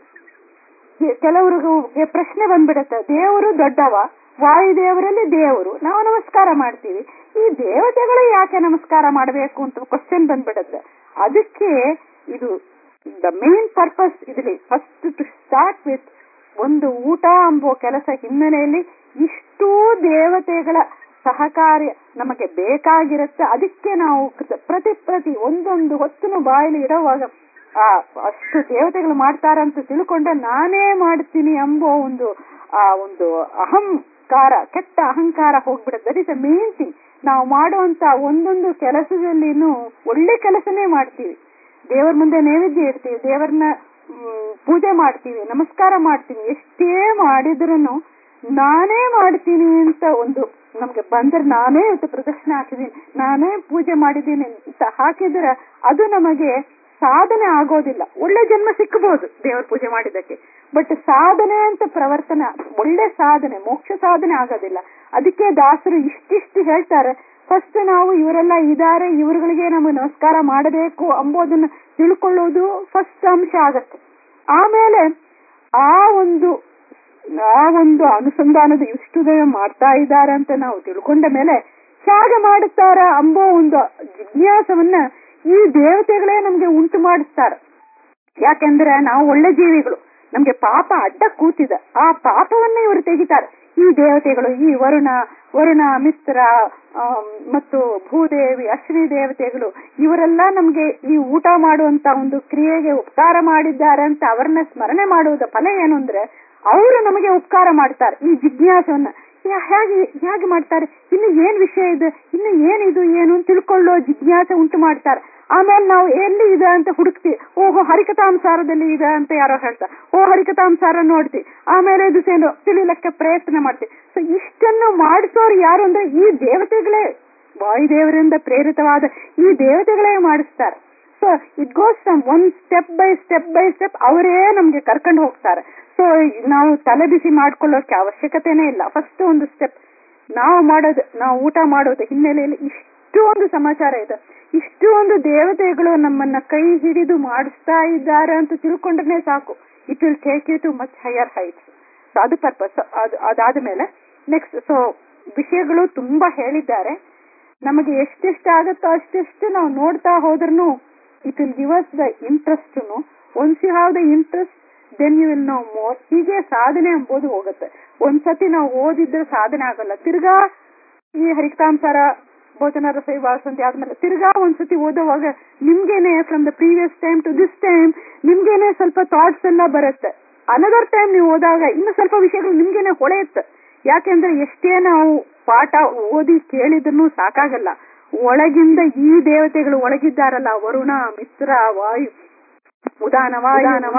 ಕೆಲವ್ರಿಗೆ ಪ್ರಶ್ನೆ ಬಂದ್ಬಿಡುತ್ತೆ ದೇವರು ದೊಡ್ಡವ ವಾಯುದೇವರಲ್ಲಿ ದೇವರು ನಾವು ನಮಸ್ಕಾರ ಮಾಡ್ತೀವಿ ಈ ದೇವತೆಗಳು ಯಾಕೆ ನಮಸ್ಕಾರ ಮಾಡಬೇಕು ಅಂತ ಕ್ವಶನ್ ಬಂದ್ಬಿಡುತ್ತೆ ಅದಕ್ಕೆ ಇದು ದ ಮೇನ್ ಪರ್ಪಸ್ ಇದರಲ್ಲಿ ಫಸ್ಟ್ ಟು ಸ್ಟಾರ್ಟ್ ವಿತ್ ಒಂದು ಊಟ ಎಂಬುವ ಕೆಲಸ ಹಿನ್ನೆಲೆಯಲ್ಲಿ ಇಷ್ಟೂ ದೇವತೆಗಳ ಸಹಕಾರ್ಯ ನಮಗೆ ಬೇಕಾಗಿರುತ್ತೆ ಅದಕ್ಕೆ ನಾವು ಕೃತ- ಪ್ರತಿ ಪ್ರತಿ ಒಂದೊಂದು ಹೊತ್ತುನು ಬಾಯಲ್ಲಿ ಇರೋವಾಗ ಆ ಅಷ್ಟು ದೇವತೆಗಳು ಮಾಡ್ತಾರಂತ ತಿಳ್ಕೊಂಡೆ ನಾನೇ ಮಾಡ್ತೀನಿ ಎಂಬೋ ಒಂದು ಆ ಒಂದು ಅಹಂಕಾರ ಕೆಟ್ಟ ಅಹಂಕಾರ ಹೋಗ್ಬಿಡುತ್ತೆ that is a main thing ನಾವು ಮಾಡುವಂತ ಒಂದೊಂದು ಕೆಲಸದಲ್ಲಿನೂ ಒಳ್ಳೆ ಕೆಲಸನೇ ಮಾಡ್ತೀವಿ ದೇವರ ಮುಂದೆ ನೈವೇದ್ಯ ಇಡ್ತೀವಿ ದೇವರನ್ನ ಮ್, ಪೂಜೆ ಮಾಡ್ತೀವಿ ನಮಸ್ಕಾರ ಮಾಡ್ತೀವಿ ಎಷ್ಟೇ ಮಾಡಿದ್ರೂ ನಾನೇ ಮಾಡ್ತೀನಿ ಅಂತ ಒಂದು ನಮ್ಗೆ ಬಂದ್ರೆ ನಾನೇ ಇವತ್ತು ಪ್ರದರ್ಶನ ಹಾಕಿದೀನಿ ನಾನೇ ಪೂಜೆ ಮಾಡಿದ್ದೀನಿ ಅಂತ ಹಾಕಿದ್ರೆ ಅದು ನಮಗೆ ಸಾಧನೆ ಆಗೋದಿಲ್ಲ ಒಳ್ಳೆ ಜನ್ಮ ಸಿಕ್ಕಬಹುದು ದೇವರ ಪೂಜೆ ಮಾಡಿದ್ದಕ್ಕೆ ಬಟ್ ಸಾಧನೆ ಅಂತ ಪ್ರವರ್ತನ ಒಳ್ಳೆ ಸಾಧನೆ ಮೋಕ್ಷ ಸಾಧನೆ ಆಗೋದಿಲ್ಲ ಅದಕ್ಕೆ ದಾಸರು ಇಷ್ಟಿಷ್ಟು ಹೇಳ್ತಾರೆ ಫಸ್ಟ್ ನಾವು ಇವರೆಲ್ಲ ಇದ್ದಾರೆ ಇವರುಗಳಿಗೆ ನಾವು ನಮಸ್ಕಾರ ಮಾಡಬೇಕು ಅಂಬೋದನ್ನ ತಿಳ್ಕೊಳ್ಳೋದು ಫಸ್ಟ್ ಅಂಶ ಆಗತ್ತೆ ಆಮೇಲೆ ಆ ಒಂದು ಆ ಒಂದು ಅನುಸಂಧಾನದ ಇಷ್ಟು ಜನ ಮಾಡ್ತಾ ಇದ್ದಾರೆ ಅಂತ ನಾವು ತಿಳ್ಕೊಂಡ ಮೇಲೆ ಹೇಗೆ ಮಾಡುತ್ತಾರ ಅಂಬೋ ಒಂದು ಜಿಜ್ಞಾಸವನ್ನ ಈ ದೇವತೆಗಳೇ ನಮ್ಗೆ ಉಂಟು ಮಾಡಿಸ್ತಾರೆ ಯಾಕೆಂದ್ರೆ ನಾವು ಒಳ್ಳೆ ಜೀವಿಗಳು ನಮ್ಗೆ ಪಾಪ ಅಡ್ಡ ಕೂತಿದೆ ಆ ಪಾಪವನ್ನ ಇವರು ತೆಗಿತಾರೆ ಈ ದೇವತೆಗಳು ಈ ವರುಣ ವರುಣ ಮಿತ್ರ ಆಮ್, ಮತ್ತು ಭೂದೇವಿ ಅಶ್ವಿನಿ ದೇವತೆಗಳು ಇವರೆಲ್ಲ ನಮ್ಗೆ ಈ ಊಟ ಮಾಡುವಂತ ಒಂದು ಕ್ರಿಯೆಗೆ ಉಪಕಾರ ಮಾಡಿದ್ದಾರೆ ಅಂತ ಅವರನ್ನ ಸ್ಮರಣೆ ಮಾಡುವುದ ಫಲ ಏನು ಅಂದ್ರೆ ಅವರು ನಮಗೆ ಉಪಕಾರ ಮಾಡ್ತಾರೆ ಈ ಜಿಜ್ಞಾಸವನ್ನ ಯಾ- ಹೇಗೆ ಹೇಗೆ ಮಾಡ್ತಾರೆ ಇನ್ನು ಏನ್ ವಿಷಯ ಇದೆ ಇನ್ನು ಏನಿದು ಏನು ಅಂತ ತಿಳ್ಕೊಳ್ಳೋ ಜಿಜ್ಞಾಸೆ ಉಂಟು ಮಾಡ್ತಾರೆ ಆಮೇಲೆ ನಾವು ಎಲ್ಲಿ ಇದೆ ಅಂತ ಹುಡುಕ್ತಿ ಓಹೋ ಹರಿಕಥಾಂಸಾರದಲ್ಲಿ ಇದೆ ಅಂತ ಯಾರೋ ಹೇಳ್ತಾರೆ ಓ ಹರಿಕಥಾಂಸಾರ ನೋಡ್ತಿ ಆಮೇಲೆ ಇದು ಸೇನು ತಿಳಿಲಕ್ಕೆ ಪ್ರಯತ್ನ ಮಾಡ್ತಿ ಸೊ ಇಷ್ಟನ್ನು ಮಾಡಿಸೋರು ಯಾರು ಅಂದ್ರೆ ಈ ದೇವತೆಗಳೇ ವಾಯುದೇವರಿಂದ ಪ್ರೇರಿತವಾದ ಈ ದೇವತೆಗಳೇ ಮಾಡಿಸ್ತಾರೆ so it goes from one step by step by step ಅವರೇ ನಮ್ಗೆ ಕರ್ಕೊಂಡು ಹೋಗ್ತಾರೆ ಸೊ ನಾವು ತಲೆ ಬಿಸಿ ಮಾಡ್ಕೊಳ್ಳೋಕೆ ಅವಶ್ಯಕತೆನೇ ಇಲ್ಲ ಫಸ್ಟ್ ಒಂದು ಸ್ಟೆಪ್ ನಾವು ಮಾಡೋದು ನಾವು ಊಟ ಮಾಡೋದು ಹಿನ್ನೆಲೆಯಲ್ಲಿ ಇಷ್ಟು ಒಂದು ಸಮಾಚಾರ ಇದೆ ಇಷ್ಟು ಒಂದು ದೇವತೆಗಳು ನಮ್ಮನ್ನ ಕೈ ಹಿಡಿದು ಮಾಡಿಸ್ತಾ ಇದ್ದಾರೆ ಅಂತ ತಿಳ್ಕೊಂಡ್ರೆ ಸಾಕು it will take you to much higher heights so ಅದು ಪರ್ಪಸ್ ಅದು ಅದಾದ ಮೇಲೆ ನೆಕ್ಸ್ಟ್ ಸೊ ವಿಷಯಗಳು ತುಂಬಾ ಹೇಳಿದ್ದಾರೆ ನಮಗೆ ಎಷ್ಟೆಷ್ಟು ಆಗುತ್ತೋ ಅಷ್ಟೆಷ್ಟು ನಾವು ನೋಡ್ತಾ ಹೋದ್ರೂ it will give us the interest once you have the interest then you will know more ಹೀಗೆ ಸಾಧನೆ ಎಂಬುದು ಹೋಗುತ್ತೆ ಒಂದ್ಸತಿ ನಾವು ಓದಿದ್ರೆ ಸಾಧನೆ ಆಗಲ್ಲ ತಿರ್ಗಾ ಈ ಹರಿಕತಾಂಸಾರ ಭೋಜನ ರಸೈ ವಾಸಂತಿ ಆದ್ಮೇಲೆ ತಿರ್ಗಾ ಒಂದ್ಸತಿ ಓದುವಾಗ ನಿಮ್ಗೇನೆ from the previous time to this time ನಿಮ್ಗೇನೆ ಸ್ವಲ್ಪ ಥಾಟ್ಸ್ ಎಲ್ಲ ಬರುತ್ತೆ ಅನದರ್ ಟೈಮ್ ನೀವು ಓದಾಗ ಇನ್ನು ಸ್ವಲ್ಪ ವಿಷಯಗಳು ನಿಮ್ಗೇನೆ ಹೊಳೆಯುತ್ತೆ ಯಾಕೆಂದ್ರೆ ಎಷ್ಟೇ ನಾವು ಪಾಠ ಓದಿ ಕೇಳಿದ್ರು ಸಾಕಾಗಲ್ಲ ಒಳಗಿಂದ ಈ ದೇವತೆಗಳು ಒಳಗಿದ್ದಾರಲ್ಲ ವರುಣ ಮಿತ್ರ ವಾಯು ಉದಾನ ವಾಯುನವ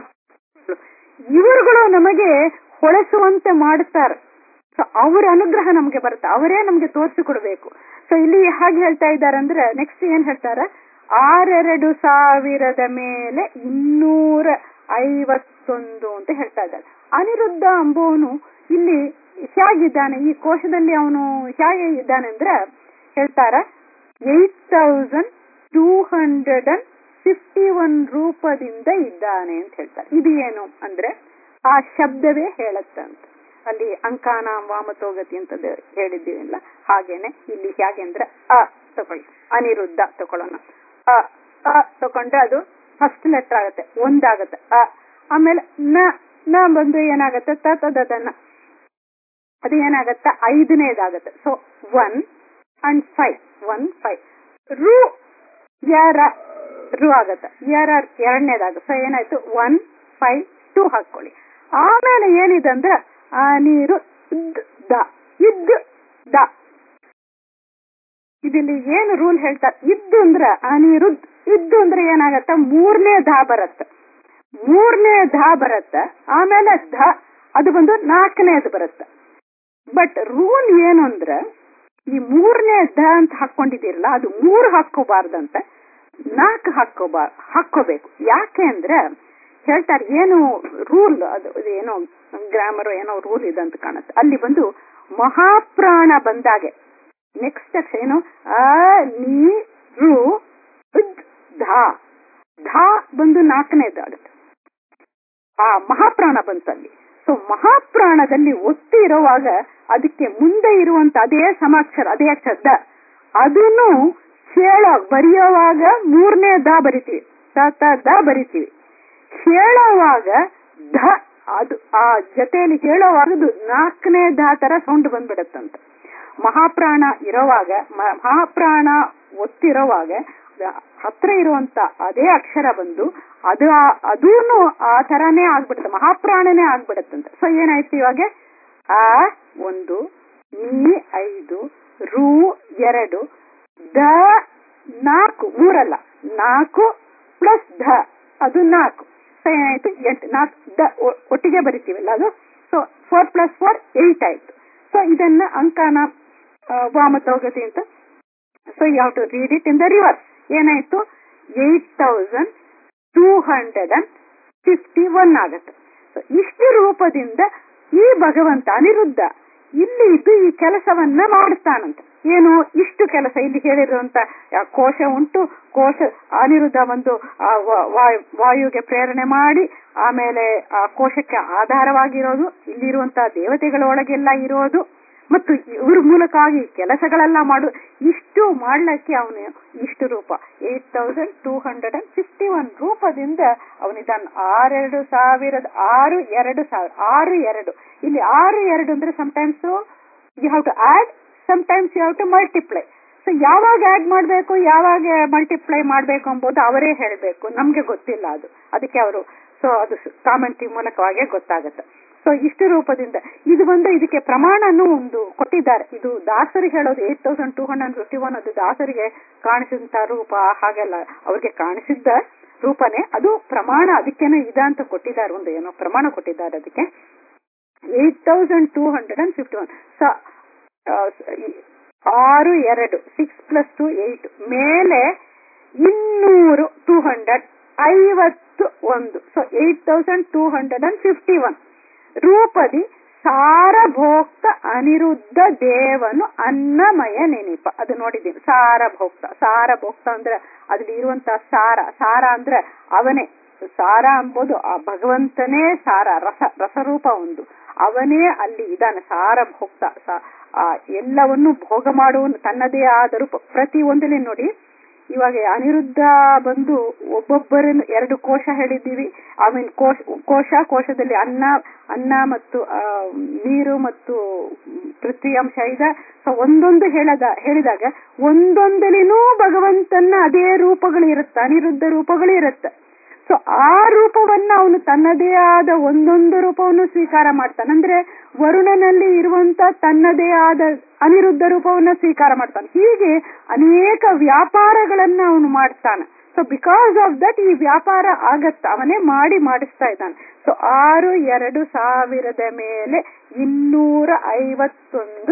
ಇವರುಗಳು ನಮಗೆ ಹೊಳೆಸುವಂತೆ ಮಾಡುತ್ತಾರೆ ಸೊ ಅವರ ಅನುಗ್ರಹ ನಮಗೆ ಬರುತ್ತೆ ಅವರೇ ನಮಗೆ ತೋರಿಸಿಕೊಡ್ಬೇಕು ಸೊ ಇಲ್ಲಿ ಹಾಗೆ ಹೇಳ್ತಾ ಇದ್ದಾರೆ ಅಂದ್ರೆ ನೆಕ್ಸ್ಟ್ ಏನ್ ಹೇಳ್ತಾರೆ ಆರೆರಡು ಸಾವಿರದ ಮೇಲೆ ಇನ್ನೂರ ಐವತ್ತೊಂದು ಅಂತ ಹೇಳ್ತಾ ಇದ್ದಾರೆ ಅನಿರುದ್ಧ ಅಂಬುವನು ಇಲ್ಲಿ ಹೇಗಿದ್ದಾನೆ ಈ ಕೋಶದಲ್ಲಿ ಅವನು ಹೇಗೆ ಇದ್ದಾನೆ ಅಂದ್ರೆ ಹೇಳ್ತಾರ eight thousand two hundred and fifty one ರೂಪದಿಂದ ಇದ್ದಾನೆ ಅಂತ ಹೇಳ್ತಾರೆ ಇದು ಏನು ಅಂದ್ರೆ ಆ ಶಬ್ದವೇ ಹೇಳತ್ತೆ ಅಂತ ಅಲ್ಲಿ ಅಂಕಾನ ವಾಮತೋಗತಿ ಅಂತ ಹೇಳಿದ್ದೀವಿಲ್ಲ ಹಾಗೇನೆ ಇಲ್ಲಿ ಹೇಗೆ ಅಂದ್ರೆ ಅ ತಗೊಳ್ಳಿ ಅನಿರುದ್ಧ ತಗೊಳ್ಳೋಣ ಅ ಅ ತಗೊಂಡ್ರೆ ಅದು ಫಸ್ಟ್ ಲೆಟರ್ ಆಗುತ್ತೆ ಒಂದಾಗತ್ತೆ ಅ ಆಮೇಲೆ ನ ನ ಬಂದು ಏನಾಗತ್ತೆ ತದನ ಅದು ಏನಾಗತ್ತ ಐದನೇದಾಗತ್ತೆ so one and five one five ರು ಯಾರ ರು ಆಗತ್ತ ಯಾರ ಎರಡನೇದಾಗ ಸೊ ಏನಾಯ್ತು ಒನ್ ಫೈವ್ ಟೂ ಹಾಕೊಳ್ಳಿ ಆಮೇಲೆ ಏನಿದೆ ಅಂದ್ರೆ ಆ ನೀರು ದ ಇದ್ ದ ಇದಿಲ್ಲಿ ಏನು ರೂಲ್ ಹೇಳ್ತಾರೆ ಇದ್ದು ಅಂದ್ರ ಆ ನೀರು ಇದ್ದು ಅಂದ್ರೆ ಏನಾಗತ್ತ ಮೂರನೇ ಧ ಬರತ್ತ ಮೂರನೇ ಧ ಬರತ್ತ ಆಮೇಲೆ ಧ ಅದು ಬಂದು ನಾಲ್ಕನೇದು ಬರುತ್ತೆ ಬಟ್ ರೂಲ್ ಏನು ಅಂದ್ರೆ ಈ ಮೂರನೇ ದ ಅಂತ ಹಾಕೊಂಡಿದ್ದೀರಲ್ಲ ಅದು ಮೂರು ಹಾಕೋಬಾರ್ದಂತ ನಾಲ್ಕು ಹಾಕೋಬಾರ್ ಹಾಕೋಬೇಕು ಯಾಕೆ ಅಂದ್ರೆ ಹೇಳ್ತಾರೆ ಏನು ರೂಲ್ ಅದು ಏನೋ ಗ್ರಾಮರ್ ಏನೋ ರೂಲ್ ಇದೆ ಅಂತ ಕಾಣುತ್ತೆ ಅಲ್ಲಿ ಬಂದು ಮಹಾಪ್ರಾಣ ಬಂದಾಗೆ ನೆಕ್ಸ್ಟ್ ಅಕ್ಷರ ಏನು ಅ ನೀ ರು ಧಾ ಧಾ ಬಂದು ನಾಲ್ಕನೇದಾಗುತ್ತೆ ಆ ಮಹಾಪ್ರಾಣ ಬಂತಲ್ಲಿ ಸೊ ಮಹಾಪ್ರಾಣದಲ್ಲಿ ಒತ್ತಿ ಇರುವಾಗ ಅದಕ್ಕೆ ಮುಂದೆ ಇರುವಂತ ಅದೇ ಸಮಾಕ್ಷರ ಅದೇ ಅಕ್ಷರ ಅದನ್ನು ಹೇಳೋ ಬರೆಯುವಾಗ ಮೂರನೇ ದ ಬರಿತೀವಿ ತ ತ ದ ಬರಿತೀವಿ ಹೇಳುವಾಗ ಧ ಅದು ಆ ಜೊತೆಯಲ್ಲಿ ಹೇಳುವಾಗ ಅದು ನಾಲ್ಕನೇ ದ ತರ ಸೌಂಡ್ ಬಂದ್ಬಿಡತ್ತಂತ ಮಹಾಪ್ರಾಣ ಇರೋವಾಗ ಮಹಾಪ್ರಾಣ ಒತ್ತಿರೋವಾಗ ಹತ್ರ ಇರುವಂತ ಅದೇ ಅಕ್ಷರ ಬಂದು ಅದು ಅದೂನು ಆ ತರಾನೇ ಆಗ್ಬಿಡುತ್ತೆ ಮಹಾಪ್ರಾಣನೇ ಆಗ್ಬಿಡತ್ತಂತ ಸೊ ಏನಾಯ್ತು ಇವಾಗ ಆ ಒಂದು ನೀ ಐದು ರು ಎರಡು ದ ನಾಲ್ಕು ಮೂರಲ್ಲ ನಾಲ್ಕು ಪ್ಲಸ್ ಧ ಅದು ನಾಲ್ಕು ಸೊ ಏನಾಯ್ತು ಎಂಟು ನಾಲ್ಕು ದ ಒಟ್ಟಿಗೆ ಬರಿತೀವಲ್ಲ ಅದು so four plus four eight ಆಯ್ತು ಸೊ ಇದನ್ನ ಅಂಕನ ವಾಮತೋಗತಿ ಅಂತ so you have to read it in the reverse ಏನಾಯ್ತು eight thousand two hundred and fifty one ಆಗತ್ತೆ ಸೊ ಇಷ್ಟು ರೂಪದಿಂದ ಈ ಭಗವಂತ ಅನಿರುದ್ಧ ಇಲ್ಲಿ ಇದ್ದು ಈ ಕೆಲಸವನ್ನ ಮಾಡುತ್ತಾನಂತ ಏನು ಇಷ್ಟು ಕೆಲಸ ಇಲ್ಲಿ ಹೇಳಿರುವಂತ ಕೋಶ ಉಂಟು ಕೋಶ ಅನಿರುದ್ಧ ಒಂದು ವಾಯುಗೆ ಪ್ರೇರಣೆ ಮಾಡಿ ಆಮೇಲೆ ಆ ಕೋಶಕ್ಕೆ ಆಧಾರವಾಗಿರೋದು ಇಲ್ಲಿರುವಂತಹ ದೇವತೆಗಳ ಒಳಗೆಲ್ಲ ಇರೋದು ಮತ್ತು ಇವ್ರ ಮೂಲಕವಾಗಿ ಕೆಲಸಗಳೆಲ್ಲ ಮಾಡು ಇಷ್ಟು ಮಾಡ್ಲಿಕ್ಕೆ ಅವನು ಇಷ್ಟು ರೂಪ eight thousand two hundred and fifty one ರೂಪದಿಂದ ಅವನಿದ್ದಾನ ಆರೆರಡು ಸಾವಿರದ ಆರು ಎರಡು ಸಾವಿರ ಆರು ಎರಡು ಇಲ್ಲಿ ಆರು ಎರಡು ಅಂದ್ರೆ sometimes you have to add sometimes you have to multiply so ಯಾವಾಗ ಆಡ್ ಮಾಡಬೇಕು ಯಾವಾಗ ಮಲ್ಟಿಪ್ಲೈ ಮಾಡಬೇಕು ಎಂಬುದು ಅವರೇ ಹೇಳಬೇಕು ನಮ್ಗೆ ಗೊತ್ತಿಲ್ಲ ಅದು ಅದಕ್ಕೆ ಅವರು ಸೊ ಅದು ಕಾಮೆಂಟ್ರಿ ಮೂಲಕವಾಗೇ ಗೊತ್ತಾಗುತ್ತೆ ಸೊ ಇಷ್ಟು ರೂಪದಿಂದ ಇದು ಒಂದು ಇದಕ್ಕೆ ಪ್ರಮಾಣನೂ ಒಂದು ಕೊಟ್ಟಿದ್ದಾರೆ ಇದು ದಾಸರಿಗೆ ಹೇಳೋದು eight thousand two hundred fifty one ಅದು ದಾಸರಿಗೆ ಕಾಣಿಸಿದಂತ ರೂಪ ಹಾಗೆಲ್ಲ ಅವ್ರಿಗೆ ಕಾಣಿಸಿದ್ದ ರೂಪನೇ ಅದು ಪ್ರಮಾಣ ಅದಕ್ಕೇನೆ ಇದ ಅಂತ ಕೊಟ್ಟಿದ್ದಾರೆ ಒಂದು ಏನೋ ಪ್ರಮಾಣ ಕೊಟ್ಟಿದ್ದಾರೆ ಅದಕ್ಕೆ eight thousand two hundred and fifty one ಆರು ಎರಡು ಸಿಕ್ಸ್ ಪ್ಲಸ್ ಟು ಏಟ್ ಮೇಲೆ ಇನ್ನೂರು ಟೂ ಹಂಡ್ರೆಡ್ ಐವತ್ತು ಒಂದು so eight thousand two hundred and fifty one ರೂಪದಿ ಸಾರಭೋಕ್ತ ಅನಿರುದ್ಧ ದೇವನು ಅನ್ನಮಯ ನೆನಪ ಅದು ನೋಡಿದ್ದೀನಿ ಸಾರಭೋಕ್ತ ಸಾರಭೋಕ್ತ ಅಂದ್ರೆ ಅದ್ರಲ್ಲಿ ಇರುವಂತ ಸಾರ ಸಾರ ಅಂದ್ರೆ ಅವನೇ ಸಾರ ಎಂಬುದು ಆ ಭಗವಂತನೇ ಸಾರ ರಸ ರಸರೂಪ ಒಂದು ಅವನೇ ಅಲ್ಲಿ ಇದ್ದಾನೆ ಸಾರಭೋಕ್ತ ಸಾ- ಆ ಎಲ್ಲವನ್ನು ಭೋಗ ಮಾಡುವ ತನ್ನದೇ ಆದ ರೂಪ ಪ್ರತಿ ಒಂದರಲ್ಲಿ ನೋಡಿ ಇವಾಗ ಅನಿರುದ್ಧ ಬಂದು ಒಬ್ಬೊಬ್ಬರನ್ನು ಎರಡು ಕೋಶ ಹೇಳಿದ್ದೀವಿ ಐ ಮೀನ್ ಕೋಶ ಕೋಶ ಕೋಶದಲ್ಲಿ ಅನ್ನ ಅನ್ನ ಮತ್ತು ಆ, ನೀರು ಮತ್ತು ಪೃಥ್ವಿ ಅಂಶ ಇದೆ ಸೊ ಒಂದೊಂದು ಹೇಳದ ಹೇಳಿದಾಗ ಒಂದೊಂದಲಿನೂ ಭಗವಂತನ ಅದೇ ರೂಪಗಳು ಇರುತ್ತೆ ಅನಿರುದ್ಧ ರೂಪಗಳು ಇರುತ್ತೆ ಸೊ ಆ ರೂಪವನ್ನ ಅವನು ತನ್ನದೇ ಆದ ಒಂದೊಂದು ರೂಪವನ್ನು ಸ್ವೀಕಾರ ಮಾಡ್ತಾನೆ ಅಂದ್ರೆ ವರುಣನಲ್ಲಿ ಇರುವಂತ ತನ್ನದೇ ಆದ ಅನಿರುದ್ಧ ರೂಪವನ್ನ ಸ್ವೀಕಾರ ಮಾಡ್ತಾನೆ ಹೀಗೆ ಅನೇಕ ವ್ಯಾಪಾರಗಳನ್ನ ಅವನು ಮಾಡ್ತಾನೆ ಸೊ ಬಿಕಾಸ್ ಆಫ್ ದಟ್ ಈ ವ್ಯಾಪಾರ ಆಗತ್ತ ಅವನೇ ಮಾಡಿ ಮಾಡಿಸ್ತಾ ಇದ್ದಾನೆ ಸೊ ಆರು ಎರಡು ಸಾವಿರದ ಮೇಲೆ ಇನ್ನೂರ ಐವತ್ತೊಂದು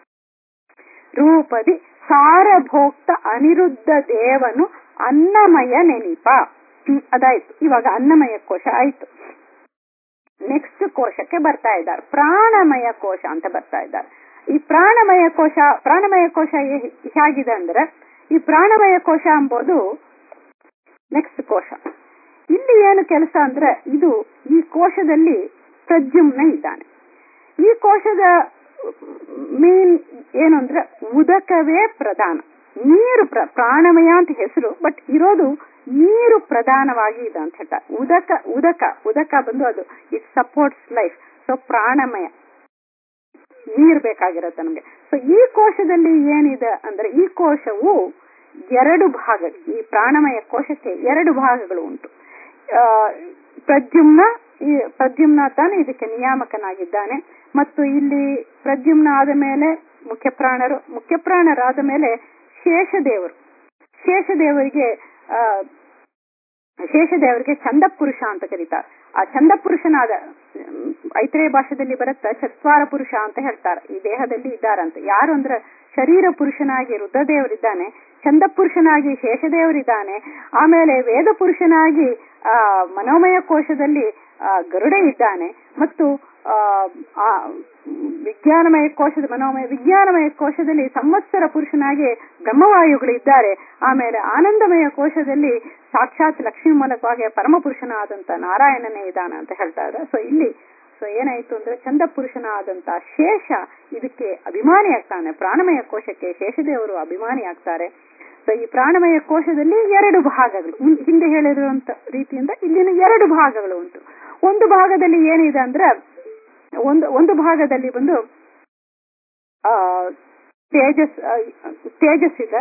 ರೂಪದಿ ಸಾರಭೋಕ್ತ ಅನಿರುದ್ಧ ದೇವನು ಅನ್ನಮಯ ನೆನಪ ಹ್ಮ್, ಅದಾಯ್ತು ಇವಾಗ ಅನ್ನಮಯ ಕೋಶ ಆಯ್ತು ನೆಕ್ಸ್ಟ್ ಕೋಶಕ್ಕೆ ಬರ್ತಾ ಇದ್ದಾರೆ ಪ್ರಾಣಮಯ ಕೋಶ ಅಂತ ಬರ್ತಾ ಇದ್ದಾರೆ ಈ ಪ್ರಾಣಮಯ ಕೋಶ ಪ್ರಾಣಮಯ ಕೋಶ ಹೇ- ಹೇಗಿದೆ ಅಂದ್ರೆ ಈ ಪ್ರಾಣಮಯ ಕೋಶ ಎಂಬುದು ನೆಕ್ಸ್ಟ್ ಕೋಶ ಇಲ್ಲಿ ಏನು ಕೆಲಸ ಅಂದ್ರೆ ಇದು ಈ ಕೋಶದಲ್ಲಿ ಪ್ರದ್ಯುಮ್ನ ಇದ್ದಾನೆ ಈ ಕೋಶದ ಮೇನ್ ಏನು ಅಂದ್ರೆ ಉದಕವೇ ಪ್ರಧಾನ ನೀರು ಪ್ರ ಪ್ರಾಣಮಯ ಅಂತ ಹೆಸರು ಬಟ್ ಇರೋದು ನೀರು ಪ್ರಧಾನವಾಗಿ ಇದೆ ಅಂತ ಹೇಳ್ತಾರೆ ಉದಕ ಉದಕ ಉದಕ ಬಂದು ಅದು ಇಟ್ ಸಪೋರ್ಟ್ಸ್ ಲೈಫ್ ಸೊ ಪ್ರಾಣಮಯ ನೀರು ಬೇಕಾಗಿರುತ್ತೆ ನಮ್ಗೆ ಸೊ ಈ ಕೋಶದಲ್ಲಿ ಏನಿದೆ ಅಂದ್ರೆ ಈ ಕೋಶವು ಎರಡು ಭಾಗಗಳು ಈ ಪ್ರಾಣಮಯ ಕೋಶಕ್ಕೆ ಎರಡು ಭಾಗಗಳು ಉಂಟು ಆ, ಪ್ರದ್ಯುಮ್ನ ಈ ಪ್ರದ್ಯುಮ್ನ ತಾನೇ ಇದಕ್ಕೆ ನಿಯಾಮಕನಾಗಿದ್ದಾನೆ ಮತ್ತು ಇಲ್ಲಿ ಪ್ರದ್ಯುಮ್ನ ಆದ ಮೇಲೆ ಮುಖ್ಯ ಪ್ರಾಣರು ಮುಖ್ಯ ಪ್ರಾಣರಾದ ಮೇಲೆ ಶೇಷದೇವರು ಶೇಷದೇವರಿಗೆ ಆ ಶೇಷದೇವರಿಗೆ ಚಂದ ಪುರುಷ ಅಂತ ಕರೀತಾರೆ ಆ ಚಂದ ಪುರುಷನಾದ ಹ್ಮ್, ಐತ್ರೇಯ ಭಾಷೆದಲ್ಲಿ ಬರುತ್ತೆ ಚತ್ವಾರ ಪುರುಷ ಅಂತ ಹೇಳ್ತಾರೆ ಈ ದೇಹದಲ್ಲಿ ಇದ್ದಾರಂತೆ ಯಾರು ಅಂದ್ರೆ ಶರೀರ ಪುರುಷನಾಗಿ ರುದ್ರದೇವರಿದ್ದಾನೆ ಚಂದ ಪುರುಷನಾಗಿ ಶೇಷದೇವರಿದ್ದಾನೆ ಆಮೇಲೆ ವೇದ ಪುರುಷನಾಗಿ ಆ ಮನೋಮಯ ಕೋಶದಲ್ಲಿ ಆ, ಗರುಡ ಇದ್ದಾನೆ ಮತ್ತು ಆ, ಆ, ವಿಜ್ಞಾನಮಯ ಕೋಶದ ಮನೋಮಯ ವಿಜ್ಞಾನಮಯ ಕೋಶದಲ್ಲಿ ಸಂವತ್ಸರ ಪುರುಷನಾಗಿ ಬ್ರಹ್ಮವಾಯುಗಳು ಇದ್ದಾರೆ ಆಮೇಲೆ ಆನಂದಮಯ ಕೋಶದಲ್ಲಿ ಸಾಕ್ಷಾತ್ ಲಕ್ಷ್ಮೀ ಮೂಲಕವಾಗಿ ಪರಮ ಪುರುಷನಾದಂತ ನಾರಾಯಣನೇ ಇದ್ದಾನೆ ಅಂತ ಹೇಳ್ತಾ ಇದ್ದಾರೆ ಸೊ ಇಲ್ಲಿ ಸೊ ಏನಾಯ್ತು ಅಂದ್ರೆ ಚಂದ ಪುರುಷನಾದಂತ ಶೇಷ ಇದಕ್ಕೆ ಅಭಿಮಾನಿ ಆಗ್ತಾನೆ ಪ್ರಾಣಮಯ ಕೋಶಕ್ಕೆ ಶೇಷದೇವರು ಅಭಿಮಾನಿ ಆಗ್ತಾರೆ ಸೊ ಈ ಪ್ರಾಣಮಯ ಕೋಶದಲ್ಲಿ ಎರಡು ಭಾಗಗಳು ಮುನ್- ಹಿಂದೆ ಹೇಳಿರುವಂತ ರೀತಿಯಿಂದ ಇಲ್ಲಿನ ಎರಡು ಭಾಗಗಳು ಉಂಟು ಒಂದು ಭಾಗದಲ್ಲಿ ಏನಿದೆ ಅಂದ್ರೆ ಒಂದು ಒಂದು ಭಾಗದಲ್ಲಿ ಬಂದು ಆ ತೇಜಸ್ ಆ, ತೇಜಸ್ ಇದೆ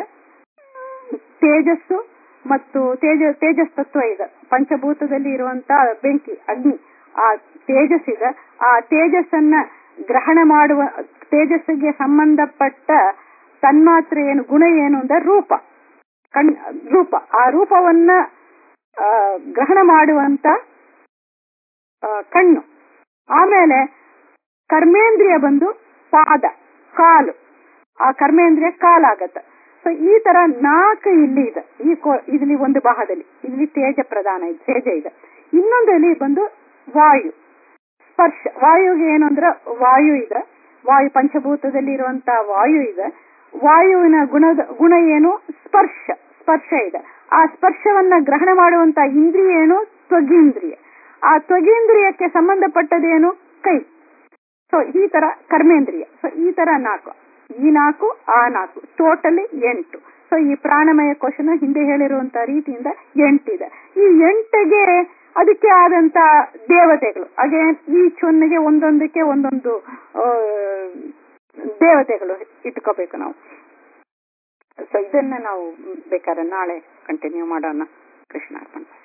ತೇಜಸ್ಸು ಮತ್ತು ತೇಜ ತೇಜಸ್ ತತ್ವ ಇದೆ ಪಂಚಭೂತದಲ್ಲಿ ಇರುವಂತ ಬೆಂಕಿ ಅಗ್ನಿ ಆ ತೇಜಸ್ ಇದೆ ಆ ತೇಜಸ್ಸನ್ನ ಗ್ರಹಣ ಮಾಡುವ ತೇಜಸ್ಸಿಗೆ ಸಂಬಂಧಪಟ್ಟ ತನ್ಮಾತ್ರ ಏನು ಗುಣ ಏನು ಅಂದ್ರೆ ರೂಪ ಕಣ್ ರೂಪ ಆ ರೂಪವನ್ನ ಆ, ಗ್ರಹಣ ಮಾಡುವಂತ ಆ, ಕಣ್ಣು ಆಮೇಲೆ ಕರ್ಮೇಂದ್ರಿಯ ಬಂದು ಪಾದ ಕಾಲು ಆ ಕರ್ಮೇಂದ್ರಿಯ ಕಾಲಾಗತ್ತೆ ಸೊ ಈ ತರ ನಾಲ್ಕು ಇಲ್ಲಿ ಇದೆ ಈ ಕೋ- ಇಲ್ಲಿ ಒಂದು ಭಾಗದಲ್ಲಿ ಇಲ್ಲಿ ತೇಜ ಪ್ರಧಾನ ಇದೆ ತೇಜ ಇದೆ ಇನ್ನೊಂದಲ್ಲಿ ಬಂದು ವಾಯು ಸ್ಪರ್ಶ ವಾಯುಗೆ ಏನು ಅಂದ್ರೆ ವಾಯು ಇದೆ ವಾಯು ಪಂಚಭೂತದಲ್ಲಿ ಇರುವಂತ ವಾಯು ಇದೆ ವಾಯುವಿನ ಗುಣದ ಗುಣ ಏನು ಸ್ಪರ್ಶ ಸ್ಪರ್ಶ ಇದೆ ಆ ಸ್ಪರ್ಶವನ್ನ ಗ್ರಹಣ ಮಾಡುವಂತ ಇಂದ್ರಿಯ ಏನು ತ್ವಗೀಂದ್ರಿಯ ಆ ತ್ವಗೀಂದ್ರಿಯಕ್ಕೆ ಸಂಬಂಧಪಟ್ಟದೇನು ಕೈ ಸೊ ಈ ತರ ಕರ್ಮೇಂದ್ರಿಯ ಸೊ ಈ ತರ ನಾಲ್ಕು ಈ ನಾಲ್ಕು ಆ ನಾಲ್ಕು ಟೋಟಲಿ ಎಂಟು ಸೊ ಈ ಪ್ರಾಣಮಯ ಕೋಶನ ಹಿಂದೆ ಹೇಳಿರುವಂತ ರೀತಿಯಿಂದ ಎಂಟಿದೆ ಈ ಎಂಟಿಗೆ ಅದಕ್ಕೆ ಆದಂತ ದೇವತೆಗಳು ಹಾಗೆ ಈ ಚೊನ್ನಿಗೆ ಒಂದೊಂದಕ್ಕೆ ಒಂದೊಂದು ಆ, ದೇವತೆಗಳು ಇಟ್ಕೋಬೇಕು ನಾವು ಸೊ ಇದನ್ನ ನಾವು ಬೇಕಾದ್ರೆ ನಾಳೆ ಕಂಟಿನ್ಯೂ ಮಾಡೋಣ ಕೃಷ್ಣ ಅರ್ಪಣ